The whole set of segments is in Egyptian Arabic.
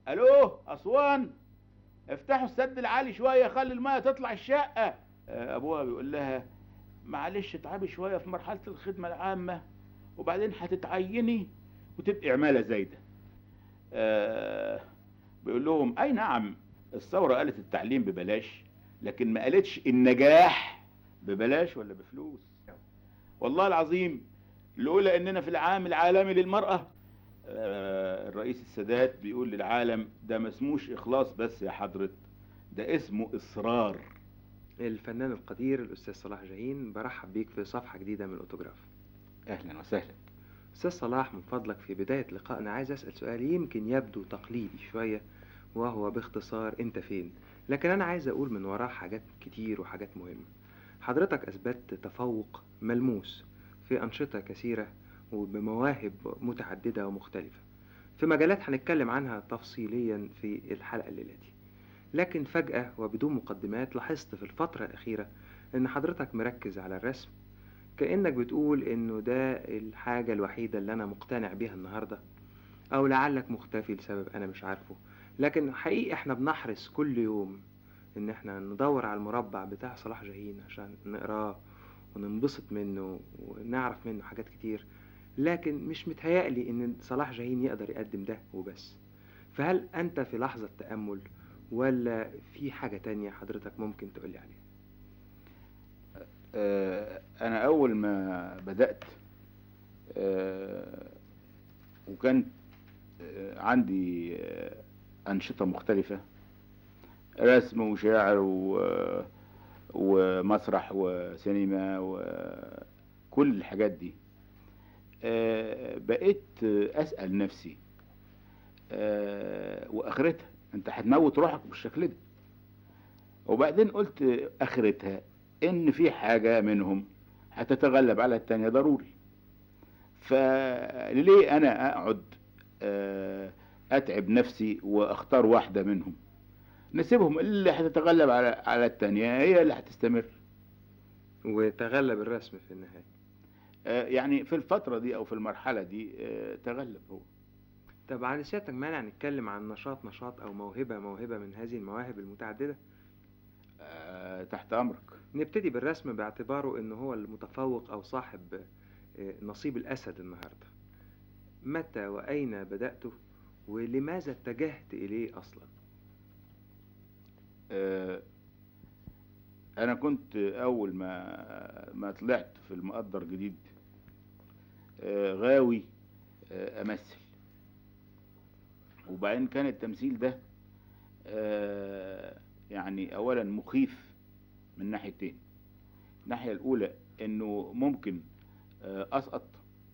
الو اسوان افتحوا السد العالي شويه خلي الميه تطلع الشقه آه، ابوها بيقول لها معلش اتعبي شويه في مرحله الخدمه العامه وبعدين هتتعيني وتبقي عماله زايده آه، بيقول لهم اي نعم الثوره قالت التعليم ببلاش لكن ما قالتش النجاح ببلاش ولا بفلوس والله العظيم لولا اننا في العام العالمي للمراه آه، الرئيس السادات بيقول للعالم ده ما اسموش اخلاص بس يا حضرة ده اسمه اصرار الفنان القدير الأستاذ صلاح جاهين برحب بيك في صفحة جديدة من الأوتوجراف اهلا وسهلا أستاذ صلاح من فضلك في بداية لقائنا عايز أسأل سؤال يمكن يبدو تقليدي شوية وهو باختصار أنت فين لكن أنا عايز أقول من وراه حاجات كتير وحاجات مهمة حضرتك أثبتت تفوق ملموس في أنشطة كثيرة وبمواهب متعددة ومختلفة في مجالات هنتكلم عنها تفصيليا في الحلقة الليلة دي لكن فجأة وبدون مقدمات لاحظت في الفترة الأخيرة إن حضرتك مركز على الرسم كأنك بتقول إنه ده الحاجة الوحيدة اللي أنا مقتنع بيها النهاردة أو لعلك مختفي لسبب أنا مش عارفه لكن حقيقي إحنا بنحرص كل يوم إن إحنا ندور على المربع بتاع صلاح جاهين عشان نقراه وننبسط منه ونعرف منه حاجات كتير لكن مش متهيألي إن صلاح جاهين يقدر يقدم ده وبس فهل أنت في لحظة تأمل ولا في حاجة تانية حضرتك ممكن تقولي عليها آه، انا اول ما بدأت آه، وكان آه، عندي آه، انشطة مختلفة رسم وشعر و- ومسرح وسينما وكل الحاجات دي آه، بقيت آه، اسأل نفسي آه، واخرتها انت هتموت روحك بالشكل ده وبعدين قلت اخرتها ان في حاجة منهم هتتغلب على التانية ضروري فليه انا اقعد آه، اتعب نفسي واختار واحدة منهم نسيبهم اللي هتتغلب على على التانية هي اللي هتستمر وتغلب الرسم في النهاية آه، يعني في الفترة دي او في المرحلة دي آه، تغلب هو طب على سيادتك مانع نتكلم عن نشاط نشاط أو موهبة موهبة من هذه المواهب المتعددة آه، تحت امرك نبتدي بالرسم باعتباره إنه هو المتفوق أو صاحب آه، نصيب الأسد النهاردة متى وأين بدأته ولماذا اتجهت إليه أصلا آه، انا كنت اول ما ما طلعت في المقدر جديد آه، غاوي آه، امثل وبعدين كان التمثيل ده آه، يعني اولا مخيف من ناحيتين الناحية الاولى انه ممكن آه، اسقط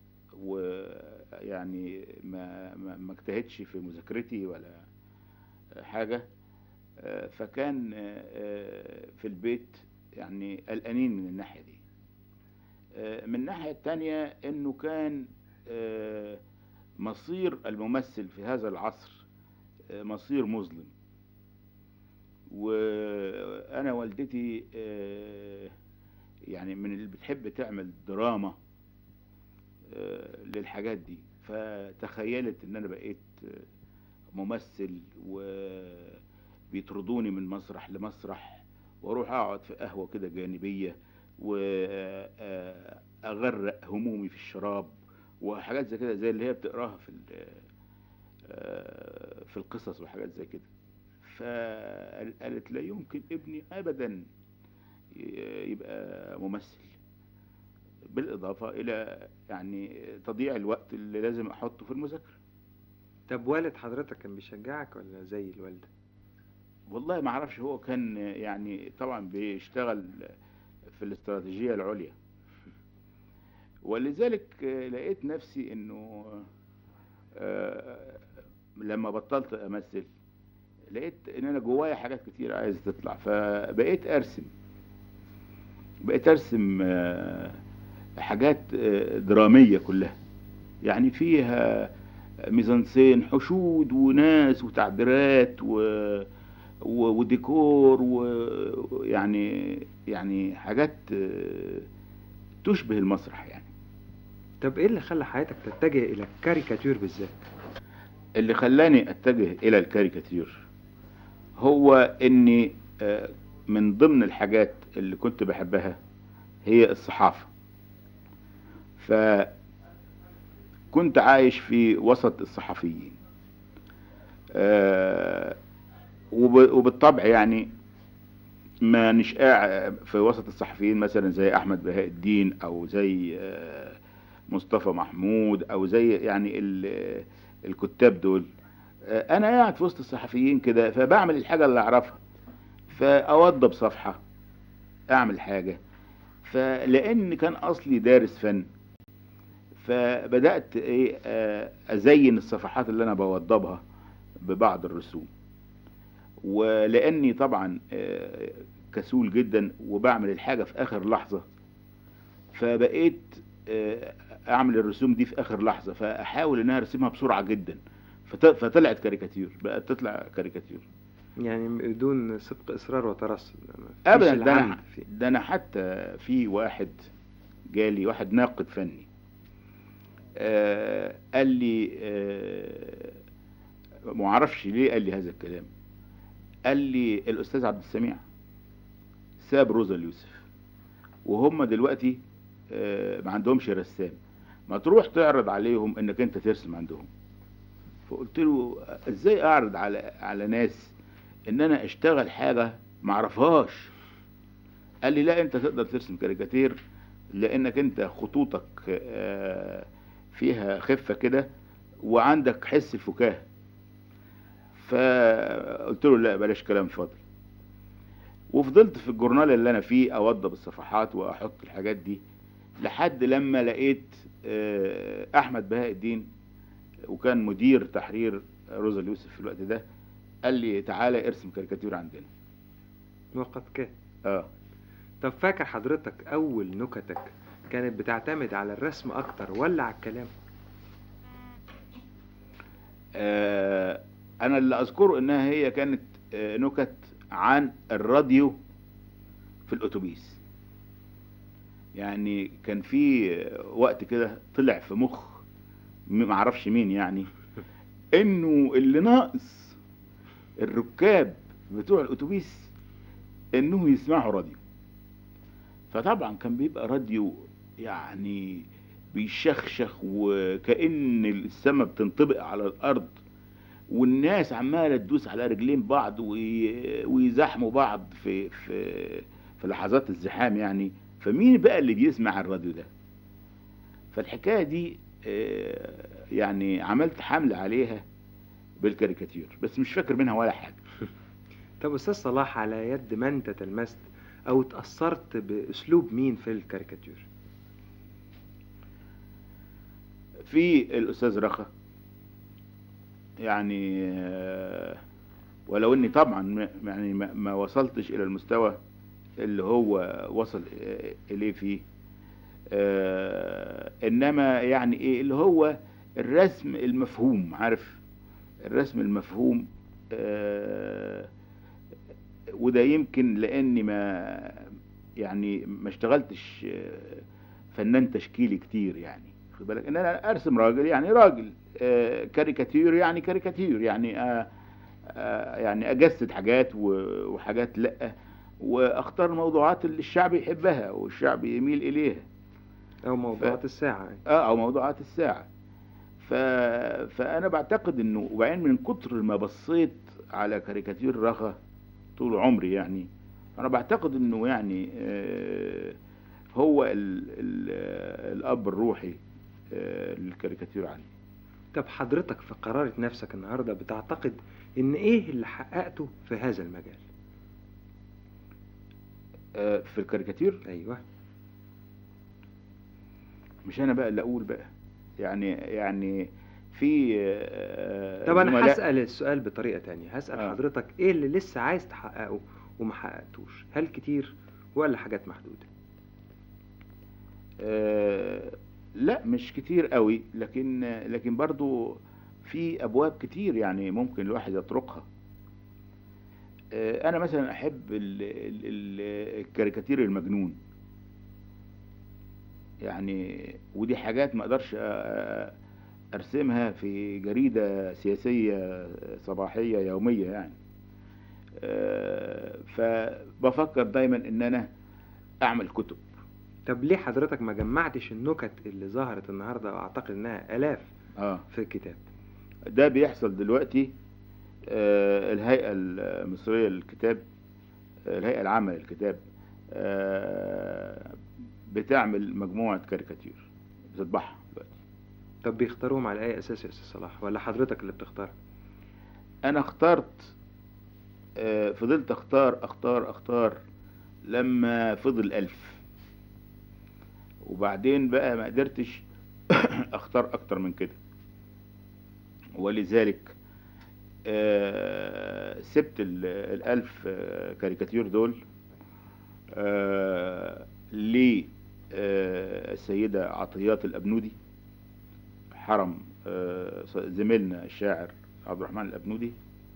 ويعني ما ما ما اجتهدش في مذاكرتي ولا حاجة آه، فكان آه، آه، في البيت يعني قلقانين من الناحية دي آه، من الناحية التانية انه كان آه، مصير الممثل في هذا العصر آه، مصير مظلم وانا والدتي آه، يعني من اللي بتحب تعمل دراما آه، للحاجات دي فتخيلت ان انا بقيت آه، ممثل وبيطردوني من مسرح لمسرح واروح اقعد في قهوة كده جانبية واغرق همومي في الشراب وحاجات زي كده زي اللي هي بتقراها في ال- آه، في القصص وحاجات زي كده فقالت لا يمكن ابني ابدا ي- يبقى ممثل بالاضافه الى يعني تضييع الوقت اللي لازم احطه في المذاكره طب والد حضرتك كان بيشجعك ولا زي الوالدة والله ما اعرفش هو كان يعني طبعا بيشتغل في الاستراتيجيه العليا ولذلك لقيت نفسي انه آه، لما بطلت امثل لقيت ان انا جوايا حاجات كتير عايز تطلع فبقيت ارسم بقيت ارسم آه، حاجات آه، دراميه كلها يعني فيها ميزانسين حشود وناس وتعبيرات و... و... وديكور ويعني يعني حاجات آه، تشبه المسرح يعني طب إيه اللي خلى حياتك تتجه إلى الكاريكاتير بالذات اللي خلاني اتجه الى الكاريكاتير هو اني آه، من ضمن الحاجات اللي كنت بحبها هي الصحافة فكنت عايش في وسط الصحفيين آه، وب- وبالطبع يعني ما نشقى في وسط الصحفيين مثلا زي احمد بهاء الدين او زي آه، مصطفى محمود او زي يعني ال- الكتاب دول آه، انا قاعد في وسط الصحفيين كده فبعمل الحاجه اللي اعرفها فاوضب صفحه اعمل حاجه فلان كان اصلي دارس فن فبدات ايه آه، ازين الصفحات اللي انا بوضبها ببعض الرسوم ولاني طبعا آه، كسول جدا وبعمل الحاجه في اخر لحظه فبقيت آه، اعمل الرسوم دي في اخر لحظه فاحاول ان انا ارسمها بسرعه جدا فط- فطلعت كاريكاتير بقت تطلع كاريكاتير يعني بدون سبق اصرار وترصد مفيش ابدا ده العمد انا فيه. ده انا حتى في واحد جالي واحد ناقد فني آه قال لي آه ما اعرفش ليه قال لي هذا الكلام قال لي الاستاذ عبد السميع ساب روزا اليوسف وهم دلوقتي آه ما عندهمش رسام ما تروح تعرض عليهم انك انت ترسم عندهم فقلت له ازاي اعرض على على ناس ان انا اشتغل حاجه ما اعرفهاش قال لي لا انت تقدر ترسم كاريكاتير لانك انت خطوطك آه، فيها خفه كده وعندك حس الفكاهه فقلت له لا بلاش كلام فاضي وفضلت في الجورنال اللي انا فيه اوضب الصفحات واحط الحاجات دي لحد لما لقيت آه، احمد بهاء الدين وكان مدير تحرير روزا اليوسف في الوقت ده قال لي تعالى ارسم كاريكاتير عندنا وقد كان اه طب فاكر حضرتك اول نكتك كانت بتعتمد على الرسم اكتر ولا على الكلام آه، انا اللي اذكره انها هي كانت آه، نكت عن الراديو في الاتوبيس يعني كان في آه، وقت كده طلع في مخ م- معرفش مين يعني انه اللي ناقص الركاب بتوع الاتوبيس انهم يسمعوا راديو فطبعا كان بيبقى راديو يعني بيشخشخ وكأن السماء بتنطبق على الأرض والناس عمالة تدوس على رجلين بعض وي- ويزاحموا بعض في في في لحظات الزحام يعني فمين بقى اللي بيسمع الراديو ده فالحكاية دي آه، يعني عملت حملة عليها بالكاريكاتير بس مش فاكر منها ولا حاجة طب استاذ صلاح على يد من تتلمست او اتأثرت باسلوب مين في الكاريكاتير في الأستاذ رخا يعني آه، ولو اني طبعا ما- يعني ما ما وصلتش الى المستوى اللي هو وصل آه، اليه فيه آه، انما يعني ايه اللي هو الرسم المفهوم عارف الرسم المفهوم آه، وده يمكن لاني ما يعني ما اشتغلتش آه، فنان تشكيلي كتير يعني خد بالك ان انا ارسم راجل يعني راجل آه، كاريكاتير يعني كاريكاتير يعني آه، آه، يعني اجسد حاجات و- وحاجات لا واختار الموضوعات اللي الشعب يحبها والشعب يميل اليها او موضوعات الساعة يعني. اه او موضوعات الساعه ف... فانا بعتقد انه وبعدين من كتر ما بصيت على كاريكاتير رخا طول عمري يعني انا بعتقد انه يعني آه، هو ال... ال... الاب الروحي آه، للكاريكاتير عندي طب حضرتك في قرارة نفسك النهاردة بتعتقد ان ايه اللي حققته في هذا المجال آه، في الكاريكاتير ايوه مش انا بقى اللي اقول بقى يعني يعني في آه، طب انا زملاء- هسأل السؤال بطريقة تانية هسأل آه. حضرتك ايه اللي لسه عايز تحققه وما حققتوش هل كتير ولا حاجات محدودة آه، لا مش كتير قوي لكن لكن برضو في ابواب كتير يعني ممكن الواحد يطرقها آه، انا مثلا احب ال- ال- ال- الكاريكاتير المجنون يعني ودي حاجات ما اقدرش أ- ارسمها في جريدة سياسية صباحية يومية يعني آه، فبفكر دايما ان انا اعمل كتب طب ليه حضرتك ما جمعتش النكت اللي ظهرت النهارده واعتقد انها الاف اه في الكتاب ده بيحصل دلوقتي آه، الهيئة المصرية للكتاب آه، الهيئة العامة للكتاب آه، بتعمل مجموعة كاريكاتير بتطبعها دلوقتي طب بيختاروهم على اي اساس يا استاذ صلاح ولا حضرتك اللي بتختار انا اخترت آه، فضلت اختار اختار اختار لما فضل الف وبعدين بقى ما قدرتش اختار اكتر من كده ولذلك آه، سبت ال- الالف آه، كاريكاتير دول آه، للسيدة عطيات الأبنودي حرم آه، زميلنا الشاعر عبد الرحمن الأبنودي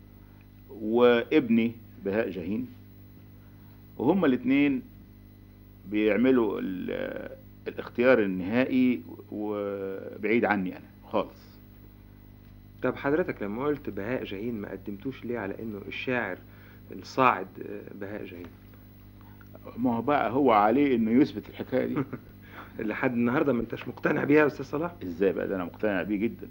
وابني بهاء جاهين وهما الاثنين بيعملوا ال- الاختيار النهائي وبعيد عني انا خالص طب حضرتك لما قلت بهاء جاهين ما قدمتوش ليه على انه الشاعر الصاعد آه، بهاء جاهين ما هو بقى هو عليه انه يثبت الحكايه دي لحد النهارده ما انتش مقتنع بيها يا استاذ صلاح ازاي بقى ده انا مقتنع بيه جدا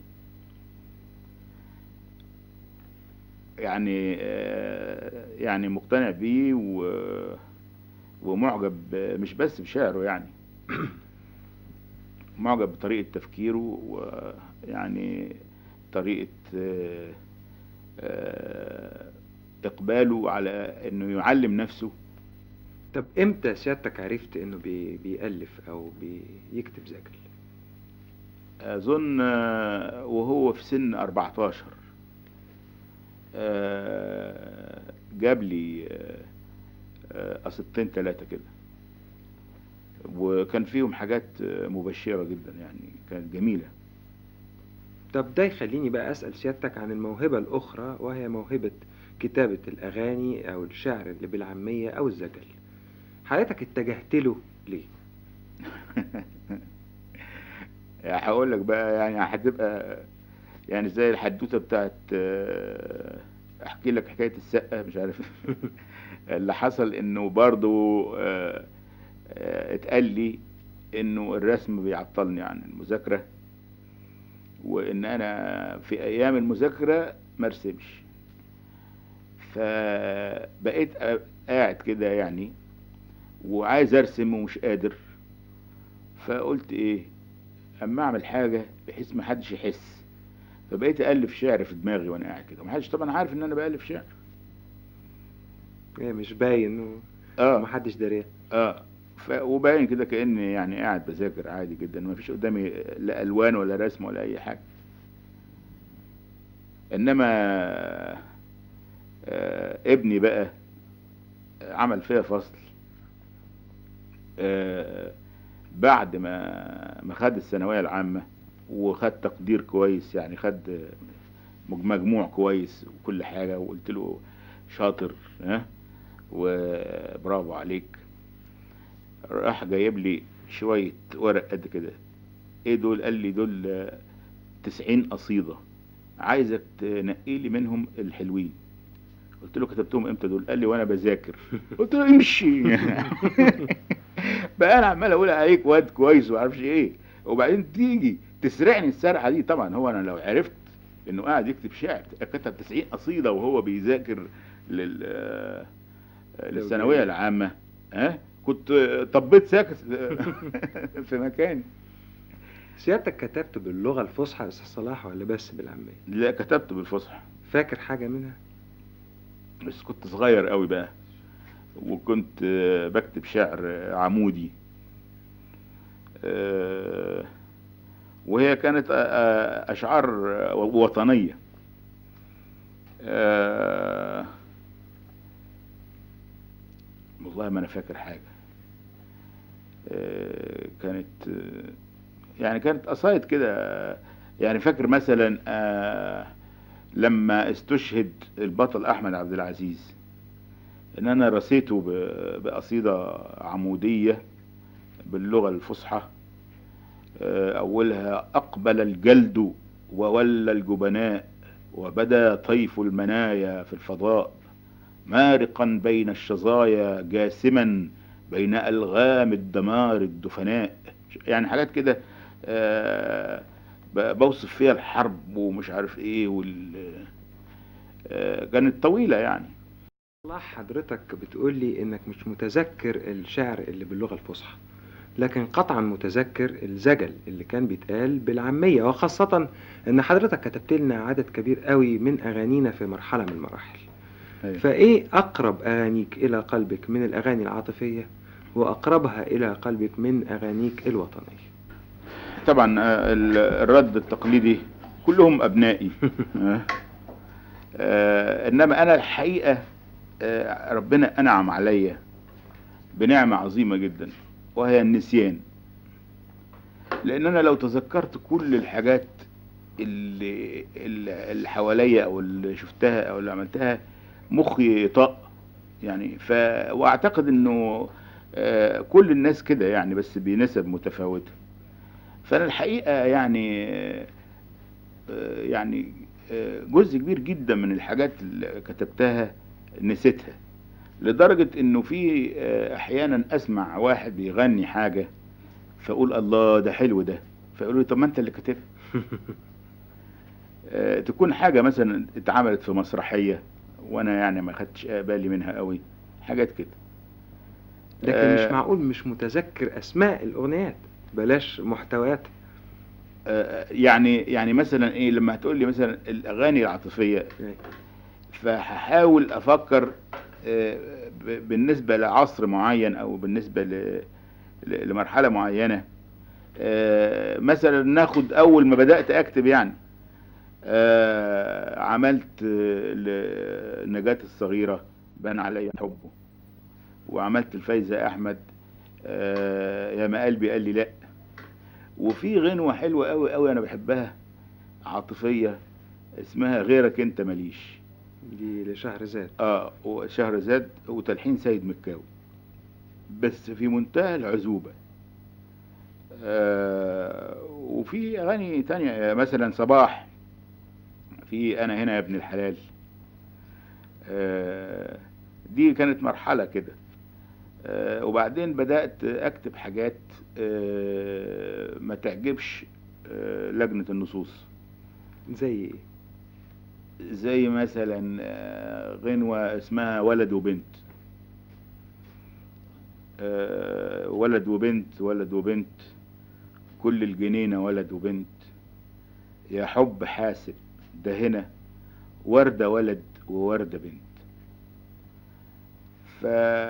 يعني آه، يعني مقتنع بيه و ومعجب ب- مش بس بشعره يعني معجب بطريقة تفكيره ويعني طريقة آه، آه، إقباله على إنه يعلم نفسه طب امتى سيادتك عرفت انه بي بيألف او بيكتب زجل أظن آه، وهو في سن 14 آه، جاب لي آه، آه، قصتين ثلاثة كده وكان فيهم حاجات آه، مبشرة جدا يعني كانت جميلة طب ده يخليني بقى اسأل سيادتك عن الموهبة الاخرى وهي موهبة كتابة الاغاني او الشعر اللي بالعامية او الزجل حضرتك اتجهت له ليه يعني هقول لك بقى يعني هتبقى يعني زي الحدوته بتاعت آه، احكي لك حكايه السقه مش عارف اللي حصل انه برضو آه، آه، اتقال لي انه الرسم بيعطلني عن المذاكره وان انا في ايام المذاكره ما ارسمش فبقيت أ- قاعد كده يعني وعايز ارسم ومش قادر فقلت ايه اما اعمل حاجه بحيث ما حدش يحس فبقيت الف شعر في دماغي وانا قاعد كده ومحدش طبعا عارف ان انا بالف شعر إيه مش باين و- اه ومحدش داريه اه ف... وباين كده كاني يعني قاعد بذاكر عادي جدا ما فيش قدامي لا الوان ولا رسم ولا اي حاجه انما آه ابني بقى عمل فيها فصل آه بعد ما ما خد الثانويه العامه وخد تقدير كويس يعني خد مج- مجموع كويس وكل حاجه وقلت له شاطر ها وبرافو عليك راح جايب لي شوية ورق قد كده ايه دول قال لي دول آه، تسعين قصيدة عايزك تنقي لي منهم الحلوين قلت له كتبتهم امتى دول قال لي وانا بذاكر قلت له امشي بقى انا عمال اقول عليك واد كويس ومعرفش ايه وبعدين تيجي تسرقني السرقه دي طبعا هو انا لو عرفت انه قاعد يكتب شعر كتب 90 قصيده وهو بيذاكر لل آه، للثانويه العامه ها كنت طبيت ساكت في مكاني سيادتك كتبت باللغة الفصحى يا استاذ صلاح ولا بس بالعامية لا كتبت بالفصحى فاكر حاجة منها بس كنت صغير قوي بقى وكنت آه، بكتب شعر آه، عمودي آه، وهي كانت آه، آه، أشعار آه، وطنية آه، والله ما أنا فاكر حاجة آه، كانت آه، يعني كانت قصايد كده آه، يعني فاكر مثلا آه، لما استشهد البطل أحمد عبد العزيز ان انا رسيته ب- بقصيدة عمودية باللغة الفصحى آه، اولها اقبل الجلد وولى الجبناء وبدا طيف المنايا في الفضاء مارقا بين الشظايا جاسما بين ألغام الدمار الدفناء يعني حاجات كده آه، ب- بوصف فيها الحرب ومش عارف ايه وال آه، كانت طويلة يعني الله حضرتك بتقول لي انك مش متذكر الشعر اللي باللغة الفصحى لكن قطعا متذكر الزجل اللي كان بيتقال بالعامية وخاصة ان حضرتك كتبت لنا عدد كبير قوي من اغانينا في مرحلة من المراحل أيوة. فايه اقرب اغانيك الى قلبك من الاغاني العاطفية واقربها الى قلبك من اغانيك الوطنية طبعا آه، ال- الرد التقليدي كلهم ابنائي آه. آه، انما انا الحقيقه آه، ربنا انعم عليا بنعمه عظيمه جدا وهي النسيان لان انا لو تذكرت كل الحاجات اللي اللي اللي حواليا او اللي شفتها او اللي عملتها مخي طق يعني ف واعتقد انه آه، كل الناس كده يعني بس بنسب متفاوته فانا الحقيقه يعني آه، يعني آه، جزء كبير جدا من الحاجات اللي كتبتها نسيتها لدرجه انه في آه، احيانا اسمع واحد بيغني حاجه فاقول الله ده حلو ده فيقولوا لي طب ما انت اللي كاتبها آه، تكون حاجه مثلا اتعملت في مسرحيه وانا يعني ما خدتش بالي منها قوي حاجات كده لكن مش آه، معقول مش متذكر اسماء الاغنيات بلاش محتويات آه، يعني يعني مثلا ايه لما هتقول لي مثلا الاغاني العاطفيه فهحاول افكر آه، ب- بالنسبه لعصر معين او بالنسبه ل- ل- لمرحله معينه آه، مثلا ناخد اول ما بدات اكتب يعني آه، عملت آه، لنجاة الصغيره بان علي حبه وعملت الفايزه احمد آه، يا ما قلبي قال لي لا وفي غنوه حلوه قوي قوي انا بحبها عاطفيه اسمها غيرك انت ماليش دي لشهرزاد اه وشهرزاد وتلحين سيد مكاوي بس في منتهى العذوبة آه وفي أغاني تانية آه، مثلا صباح في أنا هنا يا ابن الحلال آه دي كانت مرحلة كده آه وبعدين بدأت أكتب حاجات آه ما تعجبش آه لجنة النصوص زي ايه زي مثلا آه، غنوة اسمها ولد وبنت آه، ولد وبنت ولد وبنت كل الجنينة ولد وبنت يا حب حاسب ده هنا وردة ولد ووردة بنت ف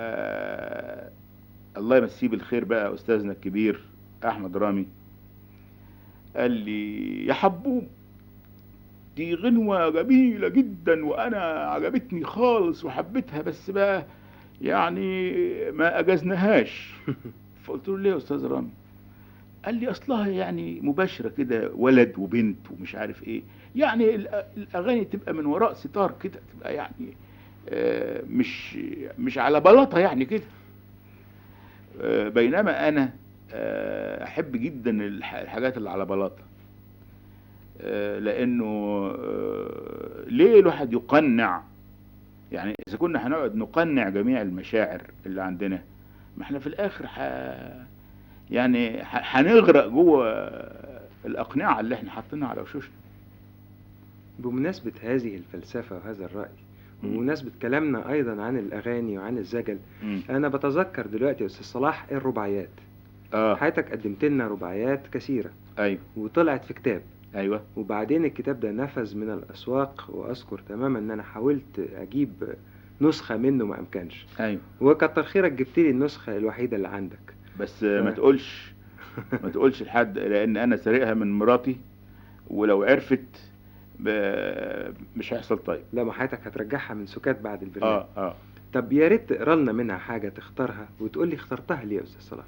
الله يمسيه بالخير بقى أستاذنا الكبير أحمد رامي قال لي يا حبوب دي غنوة جميلة جدا وأنا عجبتني خالص وحبيتها بس بقى يعني ما أجزناهاش فقلت له ليه يا أستاذ رامي؟ قال لي أصلها يعني مباشرة كده ولد وبنت ومش عارف إيه يعني الأ- الأغاني تبقى من وراء ستار كده تبقى يعني آه، مش مش على بلاطة يعني كده آه، بينما أنا آه، أحب جدا الح- الحاجات اللي على بلاطة آه، لانه آه، ليه الواحد يقنع يعني اذا كنا هنقعد نقنع جميع المشاعر اللي عندنا ما احنا في الاخر ح... يعني ح- هنغرق جوه الاقنعه اللي احنا حاطينها على وشوشنا بمناسبة هذه الفلسفة وهذا الرأي مم. وبمناسبة كلامنا أيضا عن الأغاني وعن الزجل مم. أنا بتذكر دلوقتي يا أستاذ صلاح الرباعيات اه حياتك قدمت لنا رباعيات كثيرة ايوه وطلعت في كتاب ايوه وبعدين الكتاب ده نفذ من الأسواق وأذكر تماما إن أنا حاولت أجيب نسخة منه ما أمكنش ايوه وكتر خيرك جبت لي النسخة الوحيدة اللي عندك بس ما آه. تقولش ما تقولش لحد لان انا سارقها من مراتي ولو عرفت ب... مش هيحصل طيب لا ما حياتك هترجعها من سكات بعد البرنامج اه اه طب يا ريت تقرا لنا منها حاجة تختارها وتقول لي اخترتها ليه يا أستاذ صلاح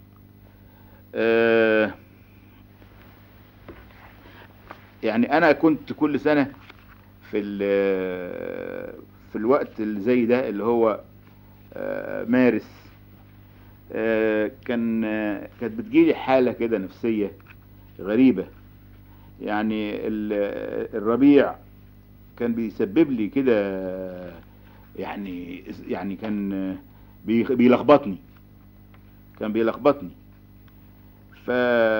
آه، يعني انا كنت كل سنه في ال- في الوقت اللي زي ده اللي هو آه، مارس آه، كان آه، كانت بتجيلي حاله كده نفسيه غريبه يعني ال- الربيع كان بيسبب لي كده يعني يعني كان بيخ- بيلخبطني كان بيلخبطني ف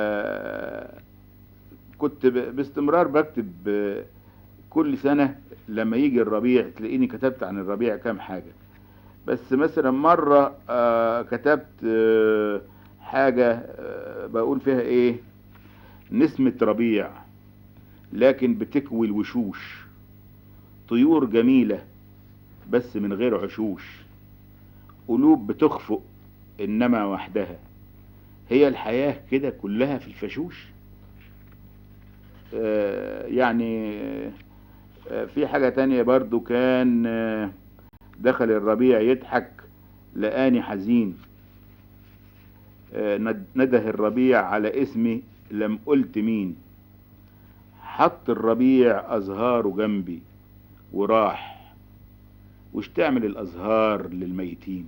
كنت ب- باستمرار بكتب كل سنة لما يجي الربيع تلاقيني كتبت عن الربيع كام حاجة بس مثلا مرة آه، كتبت آه، حاجة آه، بقول فيها ايه نسمة ربيع لكن بتكوي الوشوش طيور جميلة بس من غير عشوش قلوب بتخفق إنما وحدها هي الحياة كده كلها في الفشوش آه، يعني آه، في حاجة تانية برضو كان آه، دخل الربيع يضحك لقاني حزين آه، ند- نده الربيع على اسمي لم قلت مين حط الربيع أزهاره جنبي وراح وش تعمل الأزهار للميتين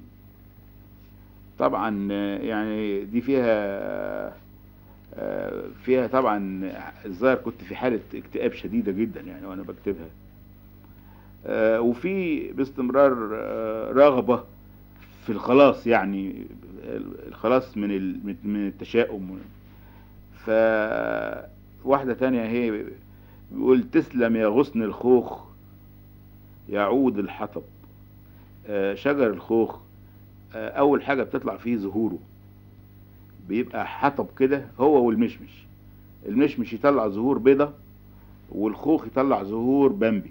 طبعا آه، يعني دي فيها آه، فيها طبعا الظاهر كنت في حالة اكتئاب شديدة جدا يعني وانا بكتبها آه، وفي باستمرار آه، رغبة في الخلاص يعني الخلاص من ال- من- من التشاؤم ف واحدة تانية هي بيقول تسلم يا غصن الخوخ يعود الحطب آه، شجر الخوخ آه، أول حاجة بتطلع فيه زهوره بيبقى حطب كده هو والمشمش المشمش يطلع زهور بيضة والخوخ يطلع زهور بامبي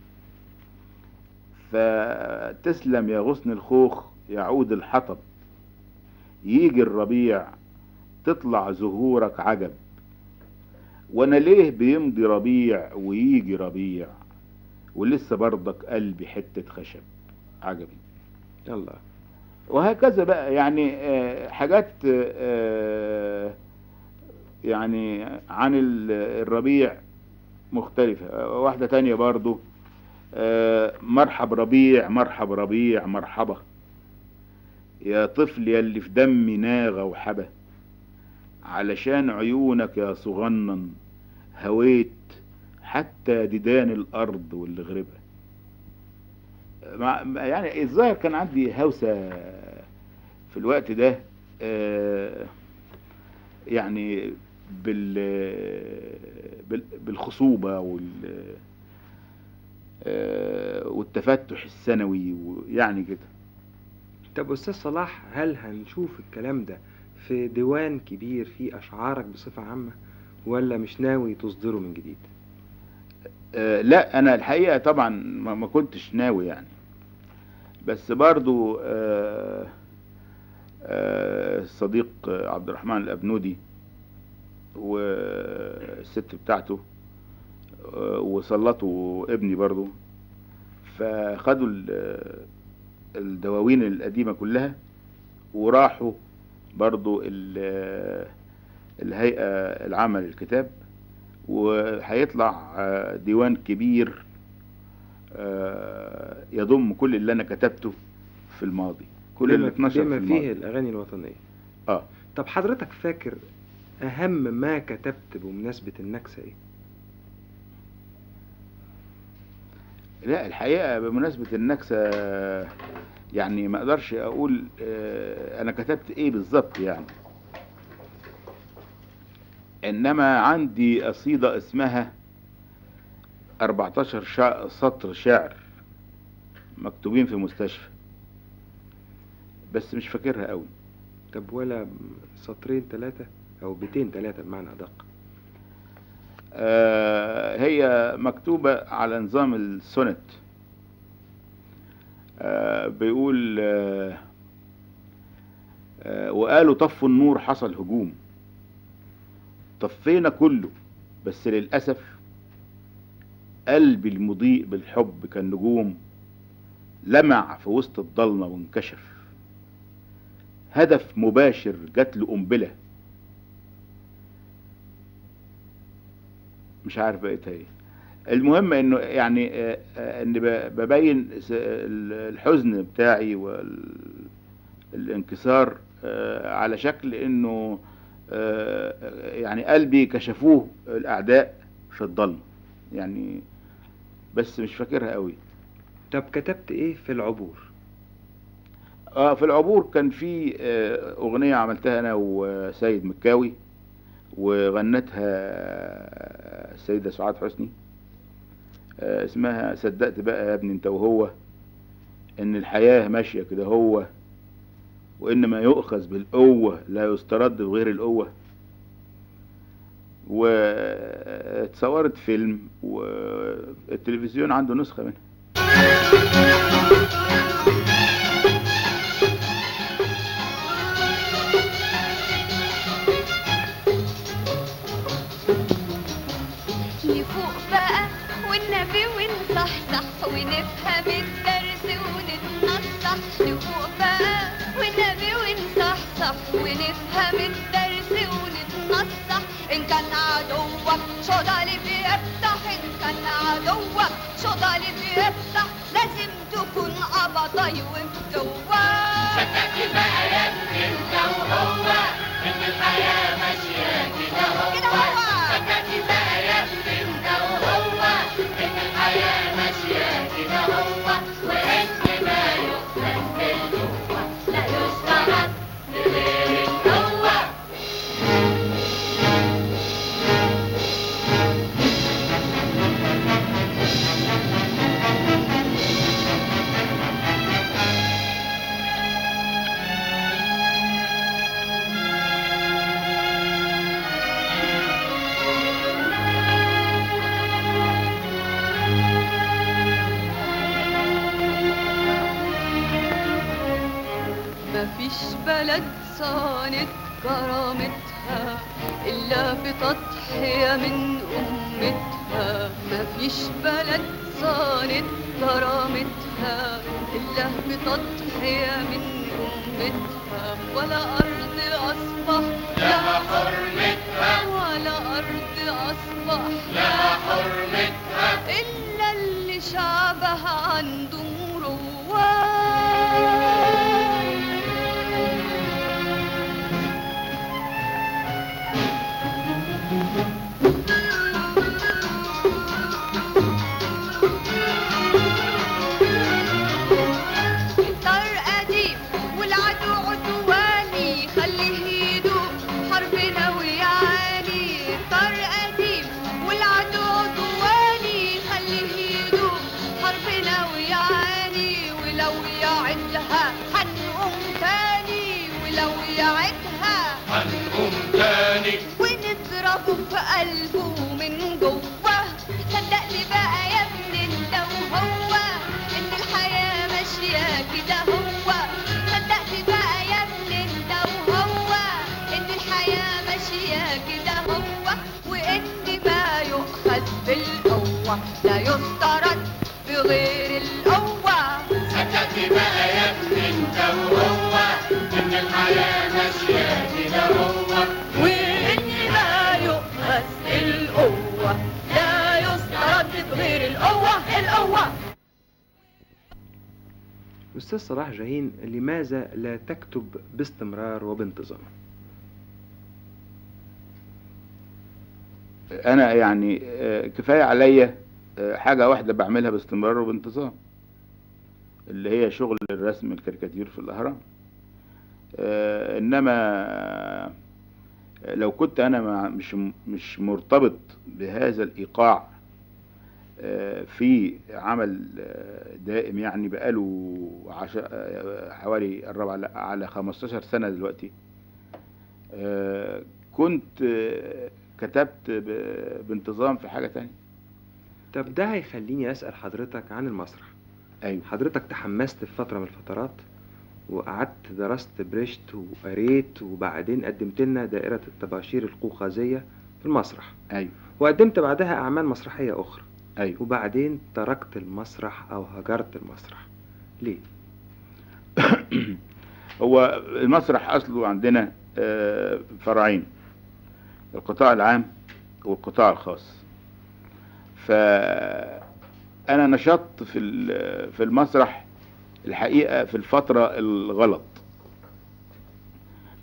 فتسلم يا غصن الخوخ يعود الحطب يجي الربيع تطلع زهورك عجب وانا ليه بيمضي ربيع ويجي ربيع ولسه برضك قلبي حتة خشب عجبي الله وهكذا بقى يعني آه، حاجات آه، يعني عن ال- الربيع مختلفة آه، واحدة تانية برضو آه، مرحب ربيع مرحب ربيع مرحبا يا طفل يلي في دمي ناغة وحبة علشان عيونك يا صغنن هويت حتى ديدان الأرض واللي غربها مع- يعني الظاهر كان عندي هوسة في الوقت ده آه، يعني بال بال- بالخصوبة وال آه، والتفتح السنوي ويعني كده طب أستاذ صلاح هل هنشوف الكلام ده في ديوان كبير فيه أشعارك بصفة عامة ولا مش ناوي تصدره من جديد؟ آه، لا انا الحقيقة طبعا ما ما كنتش ناوي يعني بس برضو آه، آه، الصديق عبد الرحمن الأبنودي والست بتاعته آه، وسلطوا ابني برضو فخدوا ال- الدواوين القديمة كلها وراحوا برضو ال- الهيئة العامة للكتاب وهيطلع آه، ديوان كبير آه، يضم كل اللي انا كتبته في الماضي كل اللي بما, اتنشر في بما الماضي فيه الأغاني الوطنية اه طب حضرتك فاكر أهم ما كتبت بمناسبة النكسة إيه؟ لا الحقيقة بمناسبة النكسة يعني ما اقدرش اقول آه، انا كتبت ايه بالظبط يعني انما عندي قصيدة اسمها 14 شع... سطر شعر مكتوبين في مستشفى بس مش فاكرها قوي طب ولا سطرين ثلاثة أو بيتين ثلاثة بمعنى أدق آه، هي مكتوبة على نظام السونت آه، بيقول آه، آه، وقالوا طفوا النور حصل هجوم طفينا كله بس للأسف قلبي المضيء بالحب كان نجوم لمع في وسط الضلمة وانكشف هدف مباشر جات له قنبله مش عارف بقيتها ايه المهم انه يعني آه، آه، ان ب- ببين س- ال- الحزن بتاعي والانكسار على شكل انه آه، يعني قلبي كشفوه الاعداء في الضلمة يعني بس مش فاكرها قوي طب كتبت ايه في العبور اه في العبور كان في آه، اغنية عملتها انا وسيد مكاوي وغنتها السيدة سعاد حسني آه، اسمها صدقت بقى يا ابني انت وهو ان الحياة ماشية كده هو وان ما يؤخذ بالقوة لا يسترد بغير القوة واتصورت فيلم والتلفزيون عنده نسخة منها نفوق بقى والنبي ونصحصح ونفهم الدرس ونتنصح نفوق بقى والنبي ونصحصح ونفهم الدرس ونتنصح إن كان عدوك شغال بيفتح إن كان عدوك شغال بيفتح لازم تكون قبضاي ومفتوح كده هو لا يشتغل بغير القوة مفيش بلد صانت كرامتها إلا بتضحية من أمتها مفيش بلد صانت كرامتها إلا بتضحية من أمتها ولا أرض أصبح لها حرمتها ولا أرض أصبح لها حرمتها إلا اللي شعبها عنده مروة الطار قديم والعدو عدواني خليه يدوق حربنا ويعاني الطار قديم والعدو عدواني خليه يدوق حربنا ويعاني ولو يعدها هنقوم تاني ولو يعدها هنقوم تاني ونضربه في قلبه من جوه صدقني بقى يا ابني انت وهو ان الحياة ماشية كده هو صدقني بقى يا ابني انت وهو ان الحياة ماشية كده هو وان ما يؤخذ بالقوة لا يسترد بغير القوة سكت بقى يا ابني انت وهو ان الحياة ماشية كده هو وإن ما يؤخذ القوة لا يسترد بغير القوة القوة أستاذ صلاح جاهين لماذا لا تكتب باستمرار وبانتظام انا يعني آه، كفايه عليا آه، حاجه واحده بعملها باستمرار وبانتظام اللي هي شغل الرسم الكاريكاتير في الاهرام آه، انما لو كنت انا مع- مش مش مرتبط بهذا الايقاع آه، في عمل آه، دائم يعني بقاله عش... آه، حوالي قرب على على 15 سنه دلوقتي آه، كنت آه، كتبت ب- بانتظام في حاجة تانية طب ده هيخليني أسأل حضرتك عن المسرح أيوة حضرتك تحمست في فترة من الفترات وقعدت درست بريشت وقريت وبعدين قدمت لنا دائرة الطباشير القوقازية في المسرح أيوة وقدمت بعدها أعمال مسرحية أخرى أيوة وبعدين تركت المسرح أو هجرت المسرح ليه؟ هو المسرح أصله عندنا آه، فرعين القطاع العام والقطاع الخاص فأنا نشطت في ال- في المسرح الحقيقة في الفترة الغلط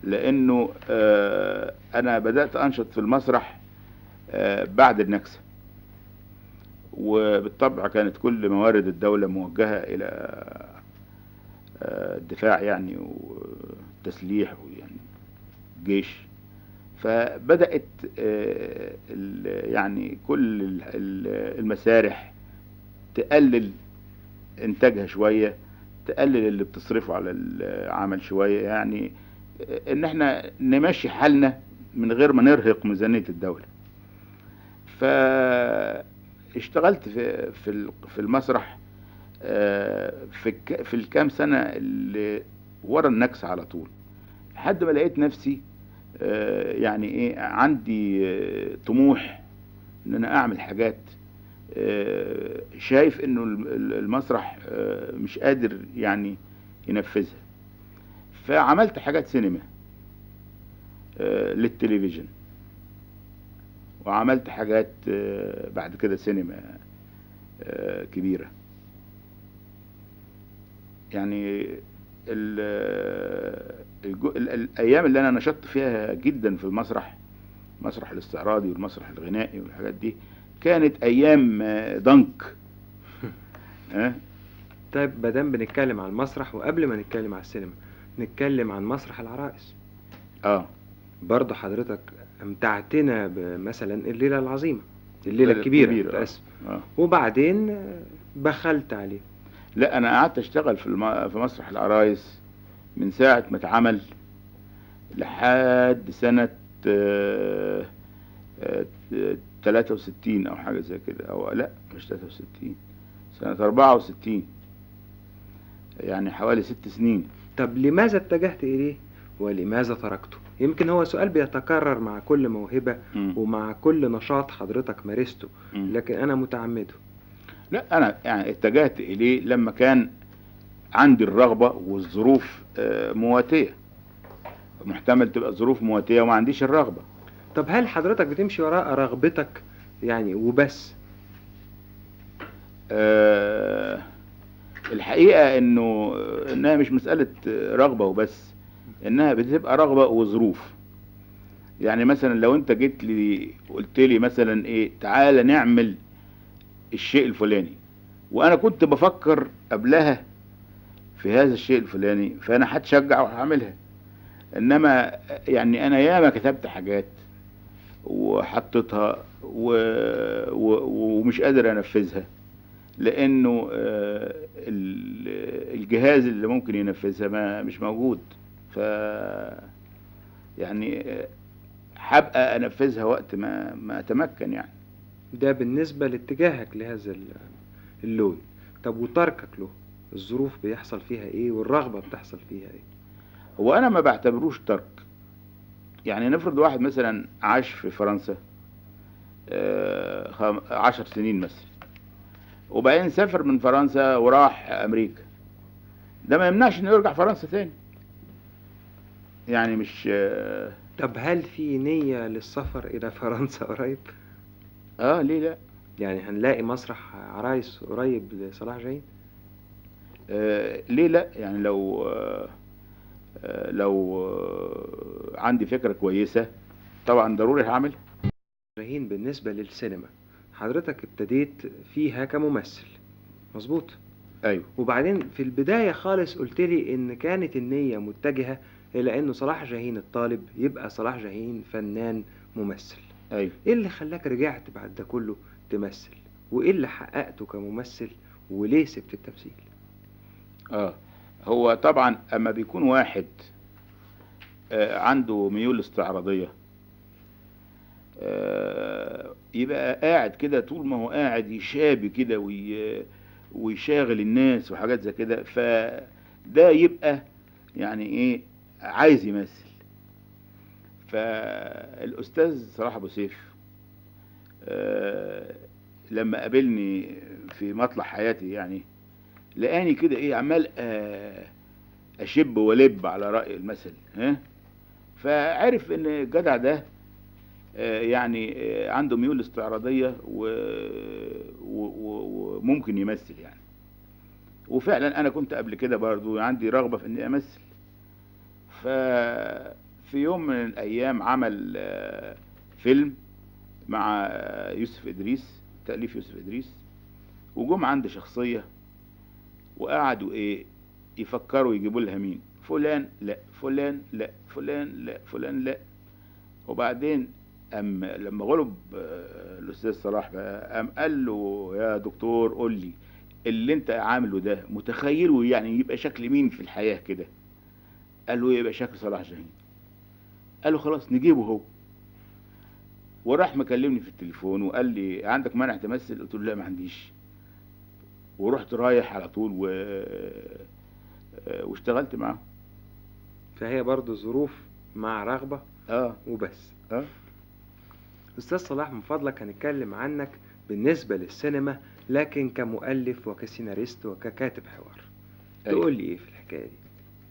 لأنه آه، أنا بدأت أنشط في المسرح آه، بعد النكسة وبالطبع كانت كل موارد الدولة موجهة إلى آه، الدفاع يعني والتسليح ويعني جيش فبدأت آه، ال- يعني كل ال- ال- المسارح تقلل إنتاجها شوية تقلل اللي بتصرفه على العمل شوية يعني آه، إن إحنا نمشي حالنا من غير ما نرهق ميزانية الدولة فاشتغلت في في ال- في المسرح آه، في الك- في الكام سنة اللي ورا النكسة على طول لحد ما لقيت نفسي آه، يعني ايه عندي آه، طموح ان انا اعمل حاجات آه، شايف انه الم- ال- المسرح آه، مش قادر يعني ينفذها فعملت حاجات سينما آه، للتلفزيون وعملت حاجات آه، بعد كده سينما آه، كبيرة يعني ال- الجو- ال- الأيام اللي أنا نشطت فيها جدا في المسرح المسرح الاستعراضي والمسرح الغنائي والحاجات دي كانت أيام آه، ضنك ها طيب مادام بنتكلم عن المسرح وقبل ما نتكلم على السينما نتكلم عن مسرح العرائس اه برضه حضرتك امتعتنا بمثلا الليلة العظيمة الليلة الليلة الكبيرة الكبيرة، آه. متأسف. اه وبعدين آه، بخلت عليه لا انا قعدت اشتغل في الم... في مسرح العرايس من ساعة ما اتعمل لحد سنة آه، آه، 63 او حاجة زي كده او لا مش 63 سنة 64 يعني حوالي ست سنين طب لماذا اتجهت إليه ولماذا تركته يمكن هو سؤال بيتكرر مع كل موهبة مم. ومع كل نشاط حضرتك مارسته مم. لكن أنا متعمده لا انا يعني اتجهت اليه لما كان عندي الرغبة والظروف آه، مواتية محتمل تبقى الظروف مواتية وما عنديش الرغبة طب هل حضرتك بتمشي وراء رغبتك يعني وبس آه، الحقيقة انه انها مش مسألة رغبة وبس انها بتبقى رغبة وظروف يعني مثلا لو انت جيت لي قلت لي مثلا ايه تعالى نعمل الشيء الفلاني وانا كنت بفكر قبلها في هذا الشيء الفلاني فانا هتشجع وهعملها انما يعني انا ياما كتبت حاجات وحطيتها و... و... ومش قادر انفذها لانه آه، ال- الجهاز اللي ممكن ينفذها ما مش موجود ف يعني آه، هبقى انفذها وقت ما ما اتمكن يعني ده بالنسبة لاتجاهك لهذا ال- اللون طب وتركك له الظروف بيحصل فيها ايه والرغبة بتحصل فيها ايه هو انا ما بعتبروش ترك يعني نفرض واحد مثلا عاش في فرنسا آه، خم- عشر سنين مثلا وبعدين سافر من فرنسا وراح امريكا ده ما يمنعش انه يرجع فرنسا تاني يعني مش اه طب هل في نية للسفر إلى فرنسا قريب؟ آه، ليه لا يعني هنلاقي مسرح عرايس قريب لصلاح جاهين؟ آه، ليه لا يعني لو آه، آه، لو آه، عندي فكرة كويسة طبعا ضروري هعملها جاهين بالنسبة للسينما حضرتك ابتديت فيها كممثل مظبوط ايوه وبعدين في البداية خالص قلت لي إن كانت النية متجهة إلى إنه صلاح جاهين الطالب يبقى صلاح جاهين فنان ممثل ايوه إيه اللي خلاك رجعت بعد ده كله تمثل؟ وإيه اللي حققته كممثل وليه سبت التمثيل؟ اه هو طبعا اما بيكون واحد آه، عنده ميول استعراضية آه، يبقى قاعد كده طول ما هو قاعد يشابي كده وي- ويشاغل الناس وحاجات زي كده فده يبقى يعني ايه عايز يمثل فالاستاذ صلاح ابو سيف آه، لما قابلني في مطلع حياتي يعني لقاني كده ايه عمال آه، اشب ولب على رأي المثل ها فعرف ان الجدع ده آه، يعني آه، عنده ميول استعراضية و- و- و- وممكن يمثل يعني وفعلا انا كنت قبل كده برضو عندي رغبة في اني امثل ففي يوم من الايام عمل آه، فيلم مع آه، يوسف ادريس تأليف يوسف ادريس وجم عند شخصية وقعدوا ايه يفكروا يجيبوا لها مين فلان لا فلان لا فلان لا فلان لا وبعدين أم لما غلب آه، الأستاذ صلاح بقى قام قال له يا دكتور قول لي اللي انت عامله ده متخيله يعني يبقى شكل مين في الحياة كده قال له يبقى شكل صلاح جاهين قال له خلاص نجيبه هو وراح مكلمني في التليفون وقال لي عندك مانع تمثل قلت له لا ما عنديش ورحت رايح على طول و... آه، واشتغلت معاه فهي برضو ظروف مع رغبة اه وبس اه أستاذ صلاح من فضلك هنتكلم عنك بالنسبة للسينما لكن كمؤلف وكسيناريست وككاتب حوار أيوة. تقول لي إيه في الحكاية دي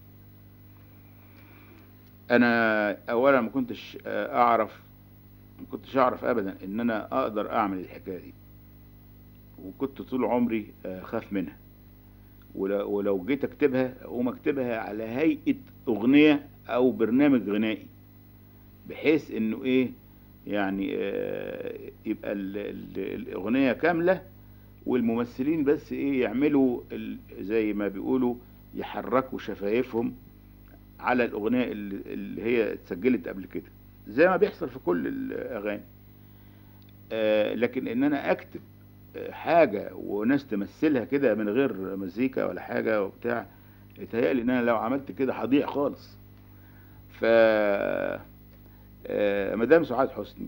انا اولا ما كنتش آه، اعرف ما كنتش اعرف ابدا ان انا اقدر اعمل الحكايه دي وكنت طول عمري آه، خاف منها ولو ولو جيت اكتبها اقوم اكتبها على هيئه اغنيه او برنامج غنائي بحيث انه ايه يعني آه، يبقى ال- ال- الاغنيه كامله والممثلين بس ايه يعملوا ال- زي ما بيقولوا يحركوا شفايفهم على الأغنية اللي اللي هي اتسجلت قبل كده زي ما بيحصل في كل الأغاني آه، لكن إن أنا أكتب آه، حاجة وناس تمثلها كده من غير مزيكا ولا حاجة وبتاع يتهيألي إن أنا لو عملت كده هضيع خالص ف آه، مدام سعاد حسني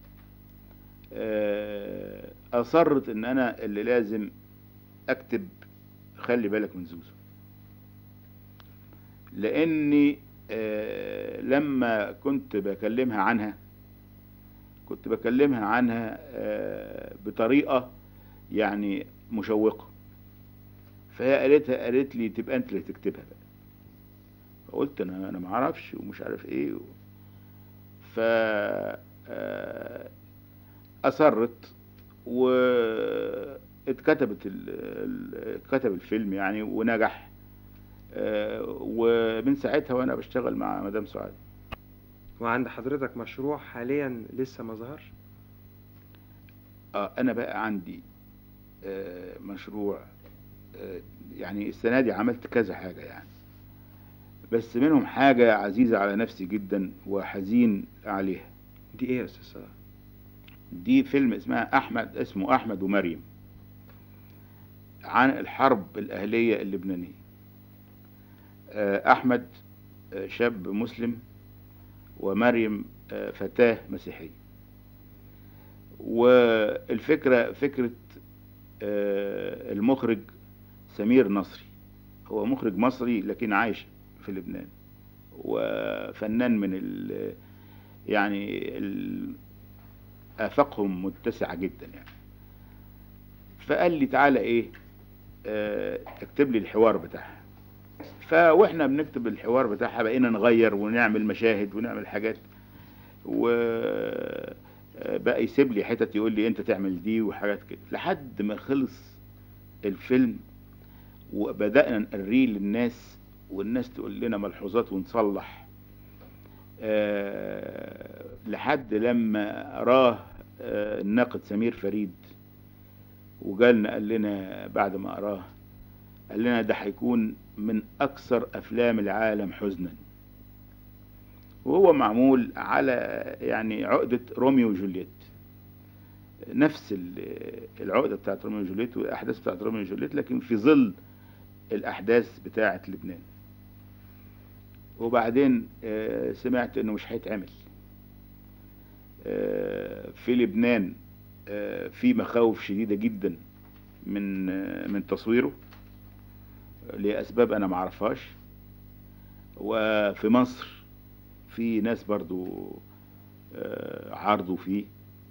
آه، أصرت إن أنا اللي لازم أكتب خلي بالك من زوزو لاني آه، لما كنت بكلمها عنها كنت بكلمها عنها آه، بطريقة يعني مشوقة فهي قالتها قالت لي تبقى انت اللي تكتبها بقى فقلت انا انا ما اعرفش ومش عارف ايه و... ف آه، اصرت واتكتبت ال... ال- اتكتب الفيلم يعني ونجح آه، ومن ساعتها وانا بشتغل مع مدام سعاد وعند حضرتك مشروع حاليا لسه ما ظهرش آه، انا بقى عندي آه، مشروع آه، يعني السنه دي عملت كذا حاجه يعني بس منهم حاجه عزيزه على نفسي جدا وحزين عليها دي إيه يا أستاذ صلاح دي فيلم اسمها احمد اسمه احمد ومريم عن الحرب الاهليه اللبنانيه آه، احمد آه، شاب مسلم ومريم آه، فتاه مسيحيه والفكره فكره آه، المخرج سمير نصري هو مخرج مصري لكن عايش في لبنان وفنان من ال يعني ال آفاقهم متسعة جدا يعني فقال لي تعالى ايه آه، اكتب لي الحوار بتاعها فواحنا بنكتب الحوار بتاعها بقينا نغير ونعمل مشاهد ونعمل حاجات و آه، بقى يسيب لي حتت يقول لي انت تعمل دي وحاجات كده لحد ما خلص الفيلم وبدأنا نقريه للناس والناس تقول لنا ملحوظات ونصلح آه، لحد لما راه آه، الناقد سمير فريد وجالنا قال لنا بعد ما قراه قال لنا ده هيكون من أكثر أفلام العالم حزنا وهو معمول على يعني عقدة روميو وجولييت نفس ال- العقدة بتاعت روميو وجولييت والأحداث بتاعت روميو وجولييت لكن في ظل الأحداث بتاعت لبنان وبعدين آه، سمعت انه مش هيتعمل آه، في لبنان آه، في مخاوف شديدة جدا من آه، من تصويره لأسباب أنا معرفهاش وفي مصر في ناس برضو آه، عارضوا فيه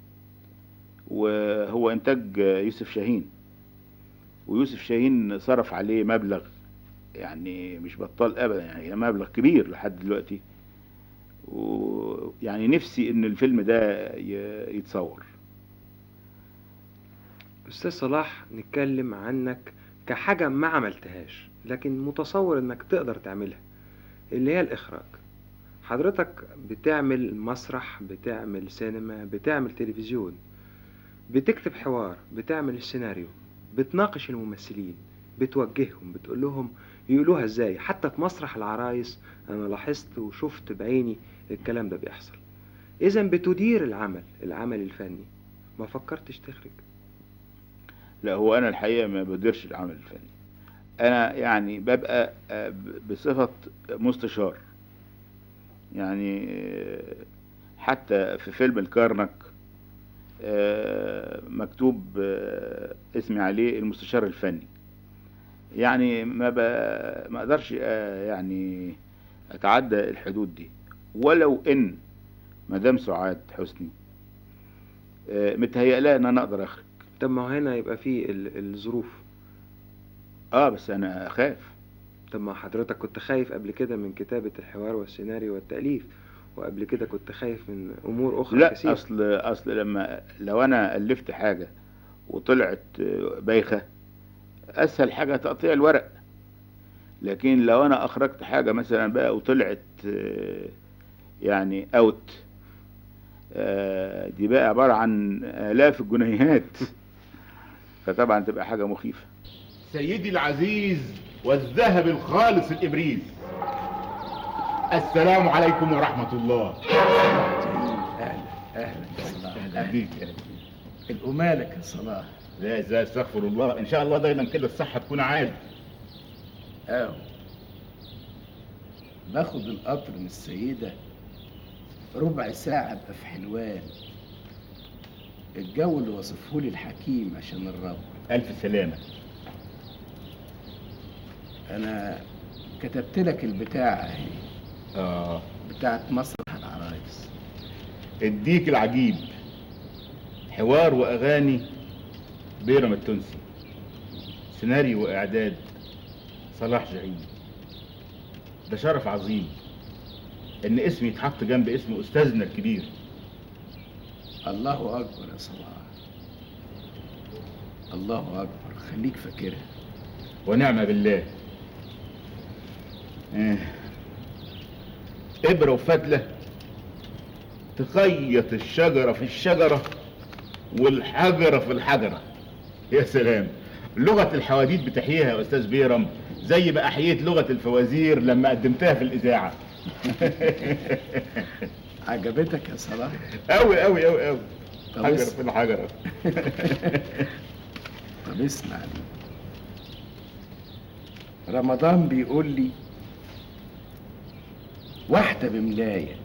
وهو إنتاج آه، يوسف شاهين ويوسف شاهين صرف عليه مبلغ يعني مش بطال ابدا يعني مبلغ كبير لحد دلوقتي ويعني نفسي ان الفيلم ده ي- يتصور أستاذ صلاح نتكلم عنك كحاجة ما عملتهاش لكن متصور إنك تقدر تعملها اللي هي الإخراج حضرتك بتعمل مسرح بتعمل سينما بتعمل تلفزيون بتكتب حوار بتعمل السيناريو بتناقش الممثلين بتوجههم بتقول لهم يقولوها ازاي حتى في مسرح العرايس انا لاحظت وشفت بعيني الكلام ده بيحصل اذا بتدير العمل العمل الفني ما فكرتش تخرج لا هو انا الحقيقه ما بديرش العمل الفني انا يعني ببقى آه، ب- بصفه مستشار يعني آه، حتى في فيلم الكرنك آه، مكتوب آه، اسمي عليه المستشار الفني يعني ما ب... ما اقدرش آه، يعني اتعدى الحدود دي ولو ان مدام سعاد حسني آه، متهيأ لها ان انا اقدر اخرج طب ما هو هنا يبقى فيه ال- الظروف اه بس انا اخاف طب ما حضرتك كنت خايف قبل كده من كتابة الحوار والسيناريو والتأليف وقبل كده كنت خايف من أمور أخرى لا كثير اصل اصل لما لو انا الفت حاجه وطلعت آه، بايخه اسهل حاجه تقطيع الورق لكن لو انا اخرجت حاجه مثلا بقى وطلعت آه، يعني اوت آه، دي بقى عباره عن الاف الجنيهات فطبعا تبقى حاجه مخيفه سيدي العزيز والذهب الخالص الإبريز السلام عليكم ورحمة الله اهلا اهلا يا صلاح أهلا بيك الأمالك يا صلاح لا ازاي استغفر الله ان شاء الله دايما كده الصحة تكون عال اهو باخد القطر من السيدة ربع ساعة ابقى في حلوان الجو اللي وصفهولي الحكيم عشان الرب الف سلامة انا كتبت لك البتاعة اهي اه بتاعت مسرح العرايس الديك العجيب حوار واغاني بيرم التونسي سيناريو واعداد صلاح جعيد ده شرف عظيم ان اسمي يتحط جنب اسم استاذنا الكبير الله اكبر يا صلاح الله اكبر خليك فاكرها ونعم بالله آه. إبرة وفتلة تخيط الشجرة في الشجرة والحجرة في الحجرة يا سلام لغة الحواديت بتحييها يا أستاذ بيرم زي ما أحييت لغة الفوازير لما قدمتها في الإذاعة عجبتك يا صلاح أوي أوي أوي أوي طب حجرة اسم- في الحجرة طب اسمع لي رمضان بيقول لي واحدة بملاية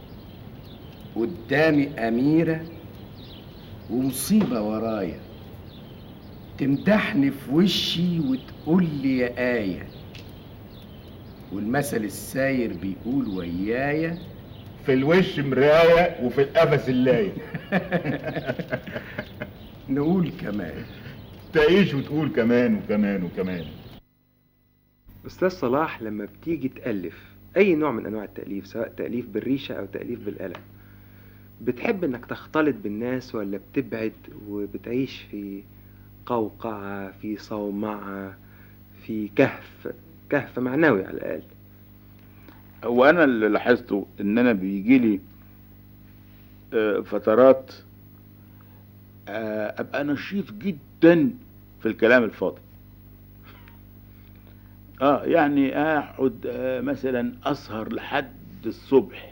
قدامي أميرة ومصيبة ورايا تمدحني في وشي وتقول لي يا آية والمثل الساير بيقول ويايا في الوش مراية وفي القفص اللاية نقول كمان تعيش وتقول كمان وكمان وكمان أستاذ صلاح لما بتيجي تألف أي نوع من أنواع التأليف سواء تأليف بالريشة أو تأليف بالقلم بتحب إنك تختلط بالناس ولا بتبعد وبتعيش في قوقعة في صومعة في كهف كهف معنوي على الأقل هو انا اللي لاحظته ان انا بيجي لي فترات آه، ابقى نشيط جدا في الكلام الفاضي اه يعني اقعد آه، مثلا اسهر لحد الصبح